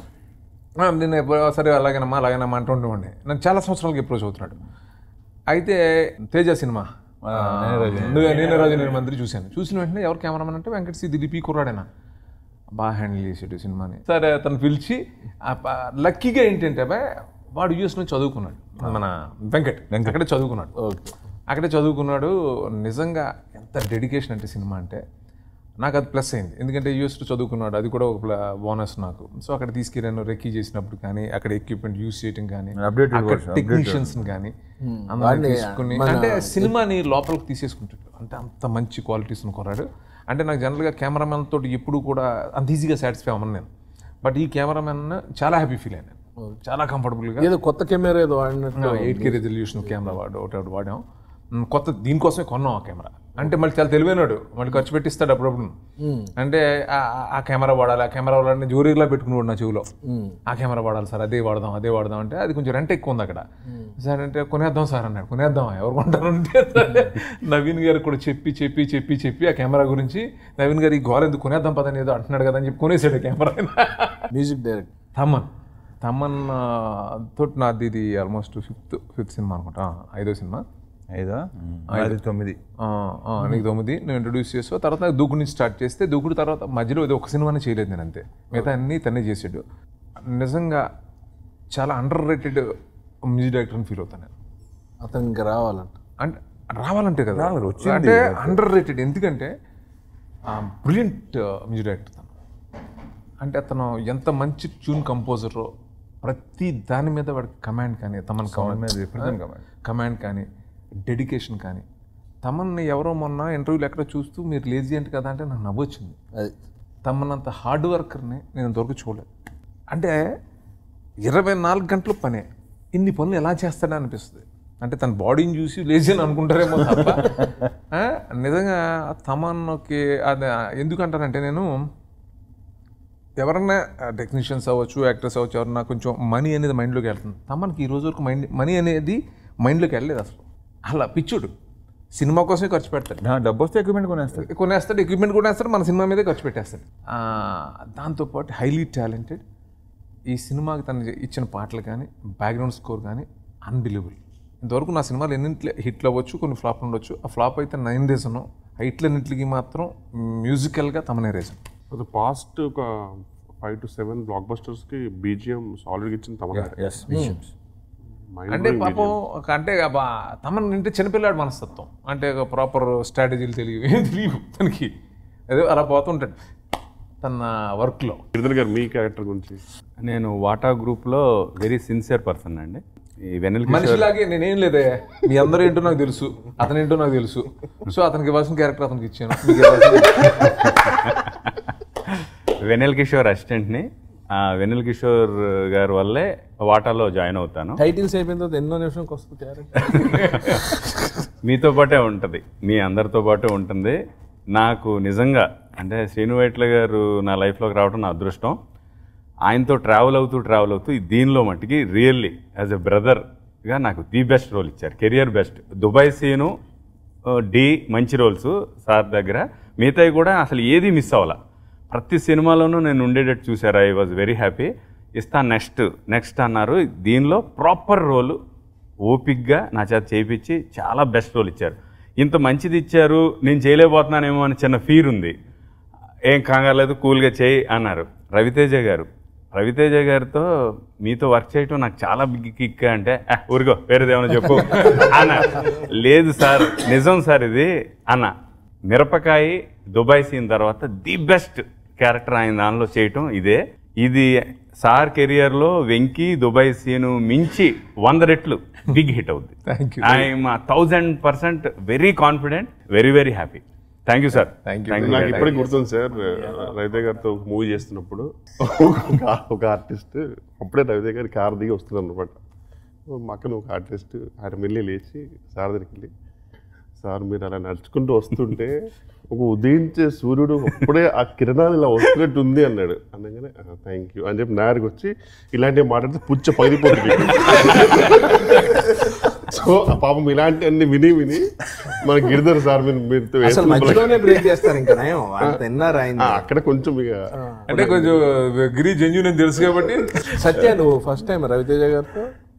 [SPEAKER 6] ఆ, నేను ఎప్పుడు సరే అలాగేనమ్మా అలాగేనమ్మా అంటూ ఉండేవాడిని నాకు చాలా సంవత్సరాలకి ఎప్పుడు చదువుతున్నాడు అయితే తేజ సినిమా ఆ, నువ్వే నేనే రాజు నేను మంత్రి చూశాను చూసిన వెంటనే ఎవరు కెమెరామెన్ అంటే వెంకట సి దిలీపి కుర్రాడేనా బాగా హ్యాండిల్ చేసాడు సినిమాని సరే అతను పిలిచి ఆ ప- లక్కీగా ఏంటంటే అబ్బాయి వాడు యూఎస్ నుంచి చదువుకున్నాడు మన వెంకట్ అక్కడే చదువుకున్నాడు అక్కడే చదువుకున్నాడు నిజంగా ఎంత డెడికేషన్ అంటే సినిమా అంటే నాకు అది ప్లస్ అయింది ఎందుకంటే యూఎస్లో చదువుకున్నాడు అది కూడా ఒక బోనస్ నాకు సో అక్కడ తీసుకెళ్ళాను రెక్కీ చేసినప్పుడు కానీ అక్కడ ఎక్విప్మెంట్ యూస్ చేయడం కానీ
[SPEAKER 3] Updated
[SPEAKER 6] అక్కడ
[SPEAKER 3] version,
[SPEAKER 6] టెక్నీషియన్స్ కానీ అందరిని తీసుకుని అంటే సినిమాని లోపలికి తీసేసుకుంటాడు అంటే అంత మంచి క్వాలిటీస్ కొరాడు అంటే నాకు జనరల్గా కెమెరామెన్ తోటి ఎప్పుడు కూడా అంత ఈజీగా సాటిస్ఫై అవ్వను నేను బట్ ఈ కెమెరామెన్ చాలా హ్యాపీ ఫీల్ అయ్యాను నేను. చాలా కంఫర్టబుల్గా
[SPEAKER 2] ఏదో కొత్త కెమెరా ఏదో వాడినట్టు
[SPEAKER 6] ఎయిట్ కే రెజల్యూషన్ కెమెరా వాడు ఒకటి ఒకటి వాడాం మ్, కొత్త దీనికోసమే కొన్నాం ఆ కెమెరా అంటే మళ్ళీ చాలా తెలివైనాడు మళ్ళీ ఖర్చు పెట్టిస్తాడు అప్పుడప్పుడు అంటే ఆ- ఆ- ఆ కెమెరా వాడాలి ఆ కెమెరా వాడాలని జోరీలా పెట్టుకున్నాడు నా చెవిలో ఆ కెమెరా వాడాలి సార్ అదే వాడదాం అదే వాడదాం అంటే అది కొంచెం రెంట్ ఎక్కువ ఉంది అక్కడ సార్ అంటే కొనేద్దాం సార్ అన్నాడు కొనేద్దాం ఎవరు కొంటారు అంటే సరే. నవీన్ గారు కూడా చెప్పి చెప్పి చెప్పి చెప్పి ఆ కెమెరా గురించి నవీన్ గారు ఈ గోర ఎందుకు కొనేద్దాం పదని ఏదో అంటున్నాడు కదా అని చెప్పి కొనేసాడు camera
[SPEAKER 2] music direct
[SPEAKER 6] Thaman Thaman ఆ, తోటి నాది ఇది ఆల్మోస్ట్ ఫిఫ్త్ ఫిఫ్త్ సినిమా అనుకుంటా ఆ, ఐదో సినిమా
[SPEAKER 3] ఐదా అది తొమ్మిది
[SPEAKER 6] ఆ, ఆ, నీకు తొమ్మిది నేను ఇంట్రొడ్యూస్ చేస్తా తర్వాత నాకు దూకుడు నుంచి స్టార్ట్ చేస్తే దూకుడు తర్వాత మధ్యలో ఇది ఒక సినిమానే చేయలేదు నేను అంతే మిగతా అన్నీ తనే చేసాడు నిజంగా చాలా అండర్ రేటెడ్ మ్యూజిక్ డైరెక్టర్ అని ఫీల్ అవుతాను నేను
[SPEAKER 2] అతను ఇంకా రావాలంట
[SPEAKER 6] అంటే రావాలంటే కదా అంటే అండర్ రేటెడ్ ఎందుకంటే బ్రిలియంట్ మ్యూజిక్ డైరెక్టర్ తను అంటే అతను ఎంత మంచి ట్యూన్ కంపోజరో ప్రతి దాని మీద వాడికి కమాండ్ కానీ తమన్ కమాండ్ కమాండ్ కానీ డెడికేషన్ కానీ తమన్ని ఎవరో మొన్న ఇంటర్వ్యూలు ఎక్కడ చూస్తూ మీరు లేజీ అంటే కదా అంటే నాకు నవ్వొచ్చింది
[SPEAKER 2] అది
[SPEAKER 6] తమనంత హార్డ్ వర్కర్ని నేను ఇంతవరకు చూడలేదు అంటే ఇరవై నాలుగు గంటల పనే ఇన్ని పనులు ఎలా చేస్తాడా అనిపిస్తుంది అంటే తన బాడీని చూసి లేజీ అని అనుకుంటారేమో తప్ప ఆ, నిజంగా తమన్కి అది ఎందుకంటానంటే నేను ఎవరన్నా టెక్నీషియన్స్ అవ్వచ్చు యాక్టర్స్ అవ్వచ్చు ఎవరన్నా కొంచెం మనీ అనేది మైండ్లోకి వెళ్తుంది తమనికి ఈ రోజు వరకు మైండ్ మనీ అనేది మైండ్లోకి వెళ్ళలేదు అసలు అలా పిచ్చుడు సినిమా కోసమే ఖర్చు పెడతాడు
[SPEAKER 3] నా డబ్బు వస్తే ఎక్విప్మెంట్ కొనేస్తాడు
[SPEAKER 6] కొనేస్తాడు ఎక్విప్మెంట్ కూడా వేస్తాడు మన సినిమా మీదే ఖర్చు పెట్టేస్తాడు ఆ, దాంతోపాటు హైలీ టాలెంటెడ్ ఈ సినిమాకి తను ఇచ్చిన పాటలు కానీ బ్యాక్గ్రౌండ్ స్కోర్ కానీ అన్బిలీవబుల్ ఇంతవరకు నా సినిమాలు ఎన్నింటి హిట్లు అవ్వచ్చు కొన్ని ఫ్లాప్ ఉండొచ్చు ఆ ఫ్లాప్ అయితే నైన్ రీజన్ హిట్లన్నింటికి మాత్రం మ్యూజికల్గా తమనే రీజన్
[SPEAKER 4] పాస్ట్ ఒక five to seven blockbusters కి బీజిఎం సాలిడ్ ఇచ్చిన తమ
[SPEAKER 3] ఎస్
[SPEAKER 6] అంటే పాపం ఒక అంటే బా తమన్ అంటే చిన్నపిల్లాడు మనస్తత్వం అంటే ఒక ప్రాపర్ స్ట్రాటజీలు తెలియవు ఏం తెలియవు తనకి అదే అలా పోతుంటాడు తన వర్క్లో
[SPEAKER 4] గిరిధర్ గారు మీ క్యారెక్టర్ గురించి
[SPEAKER 7] నేను వాటా గ్రూప్లో వెరీ సిన్సియర్ పర్సన్ అండి ఈ వెన్నెల కిషోర్
[SPEAKER 6] మనిషిలాగే నేనేం లేదే మీ అందరూ ఏంటో నాకు తెలుసు అతను ఏంటో నాకు తెలుసు సో అతనికి ఇవ్వాల్సిన క్యారెక్టర్ అతనికి ఇచ్చాను మీకు ఇవ్వాల్సిన-
[SPEAKER 7] వెన్నెల కిషోర్ అసిస్టెంట్ని ఆ, వెన్నెల కిషోర్ గారి వల్లే వాటాలో జాయిన్ అవుతాను
[SPEAKER 2] టైటిల్స్ అయిపోయిన తర్వాత ఎన్నో నిమిషంకి వస్తుంది క్యారెక్టర్
[SPEAKER 7] మీతో పాటే ఉంటుంది మీ అందరితో పాటే ఉంటుంది నాకు నిజంగా అంటే శ్రీను వైట్ల గారు నా లైఫ్లోకి రావడం నా అదృష్టం ఆయనతో ట్రావెల్ అవుతూ ట్రావెల్ అవుతూ ఈ దీనిలో మట్టుకి రియల్లీ యాజ్ ఎ బ్రదర్గా నాకు ది బెస్ట్ రోల్ ఇచ్చారు కెరియర్ బెస్ట్ దుబాయ్ సీను డి మంచి రోల్స్ సార్ దగ్గర మిగతాయి కూడా అసలు ఏది మిస్ అవ్వాల ప్రతి సినిమాలోనూ నేను ఉండేటట్టు చూశారు ఐ వాజ్ వెరీ హ్యాపీ ఇస్తా నెక్స్ట్ నెక్స్ట్ అన్నారు దీనిలో ప్రాపర్ రోలు ఓపిక్గా నా చేత చేయించి చాలా బెస్ట్ రోల్ ఇచ్చారు ఇంత మంచిది ఇచ్చారు నేను చేయలేకపోతున్నానేమో అని చిన్న ఫీర్ ఉంది ఏం కంగారు లేదు కూల్గా చేయి అన్నారు రవితేజ గారు రవితేజ గారితో మీతో వర్క్ చేయటం నాకు చాలా బిగ్ కిక్ అంటే "ఆ, ఊరుగో వేరేదేమన్నా చెప్పు అన్న లేదు సార్ నిజం సార్ ఇది అన్న మిరపకాయ దుబాయ్ సీన్ తర్వాత ది బెస్ట్ క్యారెక్టర్ ఆయన దానిలో చేయటం ఇదే ఇది సార్ కెరియర్లో వెంకీ దుబాయ్ సీను మించి వంద రెట్లు బిగ్ హిట్ అవుద్ది
[SPEAKER 6] Thank you.
[SPEAKER 7] I'm thousand percent very confident very very happy thank you sir
[SPEAKER 6] Thank you.
[SPEAKER 4] నాకు ఇప్పటికి గుర్తుంది సార్ రవితే గారితో ఒక మూవీ చేస్తున్నప్పుడు ఒక- ఒక ఆర్టిస్ట్ అప్పుడే రవితే గారి కార్ దిగి వస్తుంది అనమాట మక్కన ఒక ఆర్టిస్ట్ ఆయన వెళ్ళి లేచి సార్ దగ్గరికి వెళ్ళి సార్ మీరు అలా నడుచుకుంటూ వస్తుంటే ఒక ఉదయించే సూర్యుడు అప్పుడే ఆ కిరణాలు ఇలా వస్తున్నట్టు ఉంది అన్నాడు అనగానే థ్యాంక్ యూ అని చెప్పి నాయకు వచ్చి ఇలాంటివి మాట్లాడితే పుచ్చ పగిలిపోతుంది సో ఆ పాపం ఇలాంటి అన్ని విని విని మన గిరిధర్ సార్ మీరు మీరుతో
[SPEAKER 2] అసలు
[SPEAKER 4] వేస్తున్న
[SPEAKER 2] మధ్యలోనే బ్రేక్ చేస్తారు ఇంకా నయం అంత విన్నారు ఆయన
[SPEAKER 4] ఆ, అక్కడ కొంచెం ఇక
[SPEAKER 6] అంటే కొంచెం గిరి జెన్యున్ అని తెలుసు కాబట్టి
[SPEAKER 2] సత్య నువ్వు ఫస్ట్ టైం రవితేజ గారితో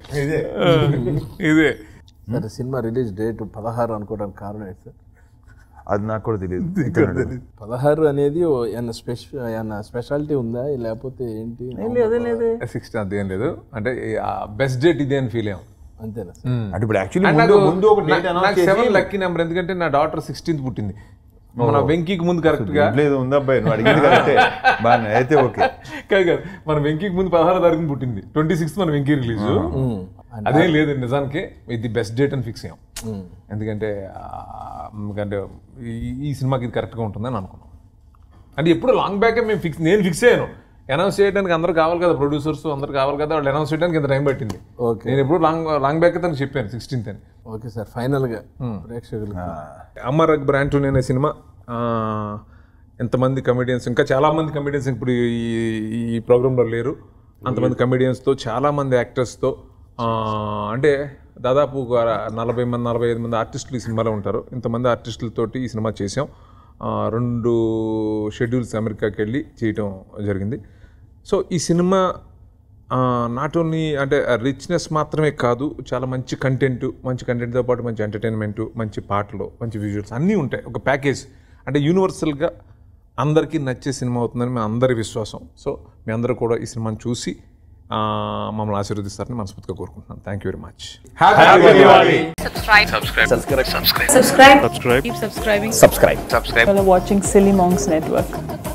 [SPEAKER 6] ఇదే
[SPEAKER 2] సరే సినిమా రిలీజ్ డేట్ పదహారు అనుకోవడానికి కారణం ఏంటి సార్
[SPEAKER 3] అది నాకు కూడా తెలియదు
[SPEAKER 2] పదహారు అనేది ఓ ఏమన్నా స్పెషల్ ఏమన్నా స్పెషాలిటీ ఉందా లేకపోతే ఏంటి
[SPEAKER 6] సిక్స్టీన్ అది ఏం లేదు అంటే బెస్ట్ డేట్ ఇదే అని ఫీల్ అయ్యాం
[SPEAKER 2] అంతేనా సార్
[SPEAKER 3] అంటే ఇప్పుడు యాక్చువల్లీ
[SPEAKER 6] అండ్
[SPEAKER 3] ముందు
[SPEAKER 6] నాకు-
[SPEAKER 3] ముందు ఒక
[SPEAKER 6] నా-
[SPEAKER 3] డేట్
[SPEAKER 6] నాకు
[SPEAKER 3] అనౌన్స్
[SPEAKER 6] సెవెన్
[SPEAKER 3] చేసి
[SPEAKER 6] లక్కీ నెంబర్ ఎందుకంటే నా డాటర్ సిక్స్టీన్త్ పుట్టింది మన వెంకీకి ముందు కరెక్ట్ గా
[SPEAKER 3] లేదు ఉంది అబ్బాయి నువ్వు అడిగింది కరెక్టే బాగా అయితే ఓకే
[SPEAKER 6] కాదు కాదు మన వెంకీకి ముందు పదహారో తారీఖున పుట్టింది ట్వంటీ సిక్స్త్ మన వెంకీ రిలీజ్ అదేం లేదు నిజానికి ఇది బెస్ట్ డేట్ అని ఫిక్స్ అయ్యాం ఎందుకంటే ఆ, ఎందుకంటే ఈ- ఈ సినిమాకి ఇది కరెక్ట్గా ఉంటుందని అనుకున్నాం అంటే ఎప్పుడు లాంగ్ బ్యాక్ మేము ఫిక్స్ నేను ఫిక్స్ అయ్యాను అనౌన్స్ చేయడానికి అందరూ కావాలి కదా ప్రొడ్యూసర్స్ అందరూ కావాలి కదా వాళ్ళు అనౌన్స్ చేయడానికి ఇంత టైం పట్టింది
[SPEAKER 2] Okay.
[SPEAKER 6] నేను ఎప్పుడు లాంగ్ లాంగ్ బ్యాక్ తనకు చెప్పాను సిక్స్టీన్త్ అని
[SPEAKER 2] ఓకే సార్ ఫైనల్ గా ప్రేక్షకులకి
[SPEAKER 6] అమర్ అక్బర్ ఆంటోనీ అనే సినిమా ఆ, ఎంతమంది కమెడియన్స్ ఇంకా చాలా మంది కమెడియన్స్ ఇప్పుడు ఈ ఈ ప్రోగ్రాంలో లేరు అంతమంది కమెడియన్స్తో చాలా మంది యాక్టర్స్తో అంటే దాదాపు ఒక నలభై మంది నలభై ఐదు మంది ఆర్టిస్టులు ఈ సినిమాలో ఉంటారు ఇంతమంది ఆర్టిస్టులతోటి ఈ సినిమా చేసాం ఆ, రెండు షెడ్యూల్స్ అమెరికాకి వెళ్ళి చేయటం జరిగింది సో ఈ సినిమా నాట్ ఓన్లీ అంటే రిచ్నెస్ మాత్రమే కాదు చాలా మంచి కంటెంట్ మంచి కంటెంట్తో పాటు మంచి ఎంటర్టైన్మెంట్ మంచి పాటలు మంచి విజువల్స్ అన్నీ ఉంటాయి ఒక ప్యాకేజ్ అంటే యూనివర్సల్గా అందరికీ నచ్చే సినిమా అవుతుందని మీ అందరి విశ్వాసం సో మీ అందరూ కూడా ఈ సినిమాని చూసి ఆ, మమ్మల్ని ఆశీర్వదిస్తారని మనస్ఫూర్తిగా కోరుకుంటున్నాను thank you very much
[SPEAKER 8] subscribe subscribe subscribe subscribe subscribe keep subscribing subscribe subscribe for watching silly monks network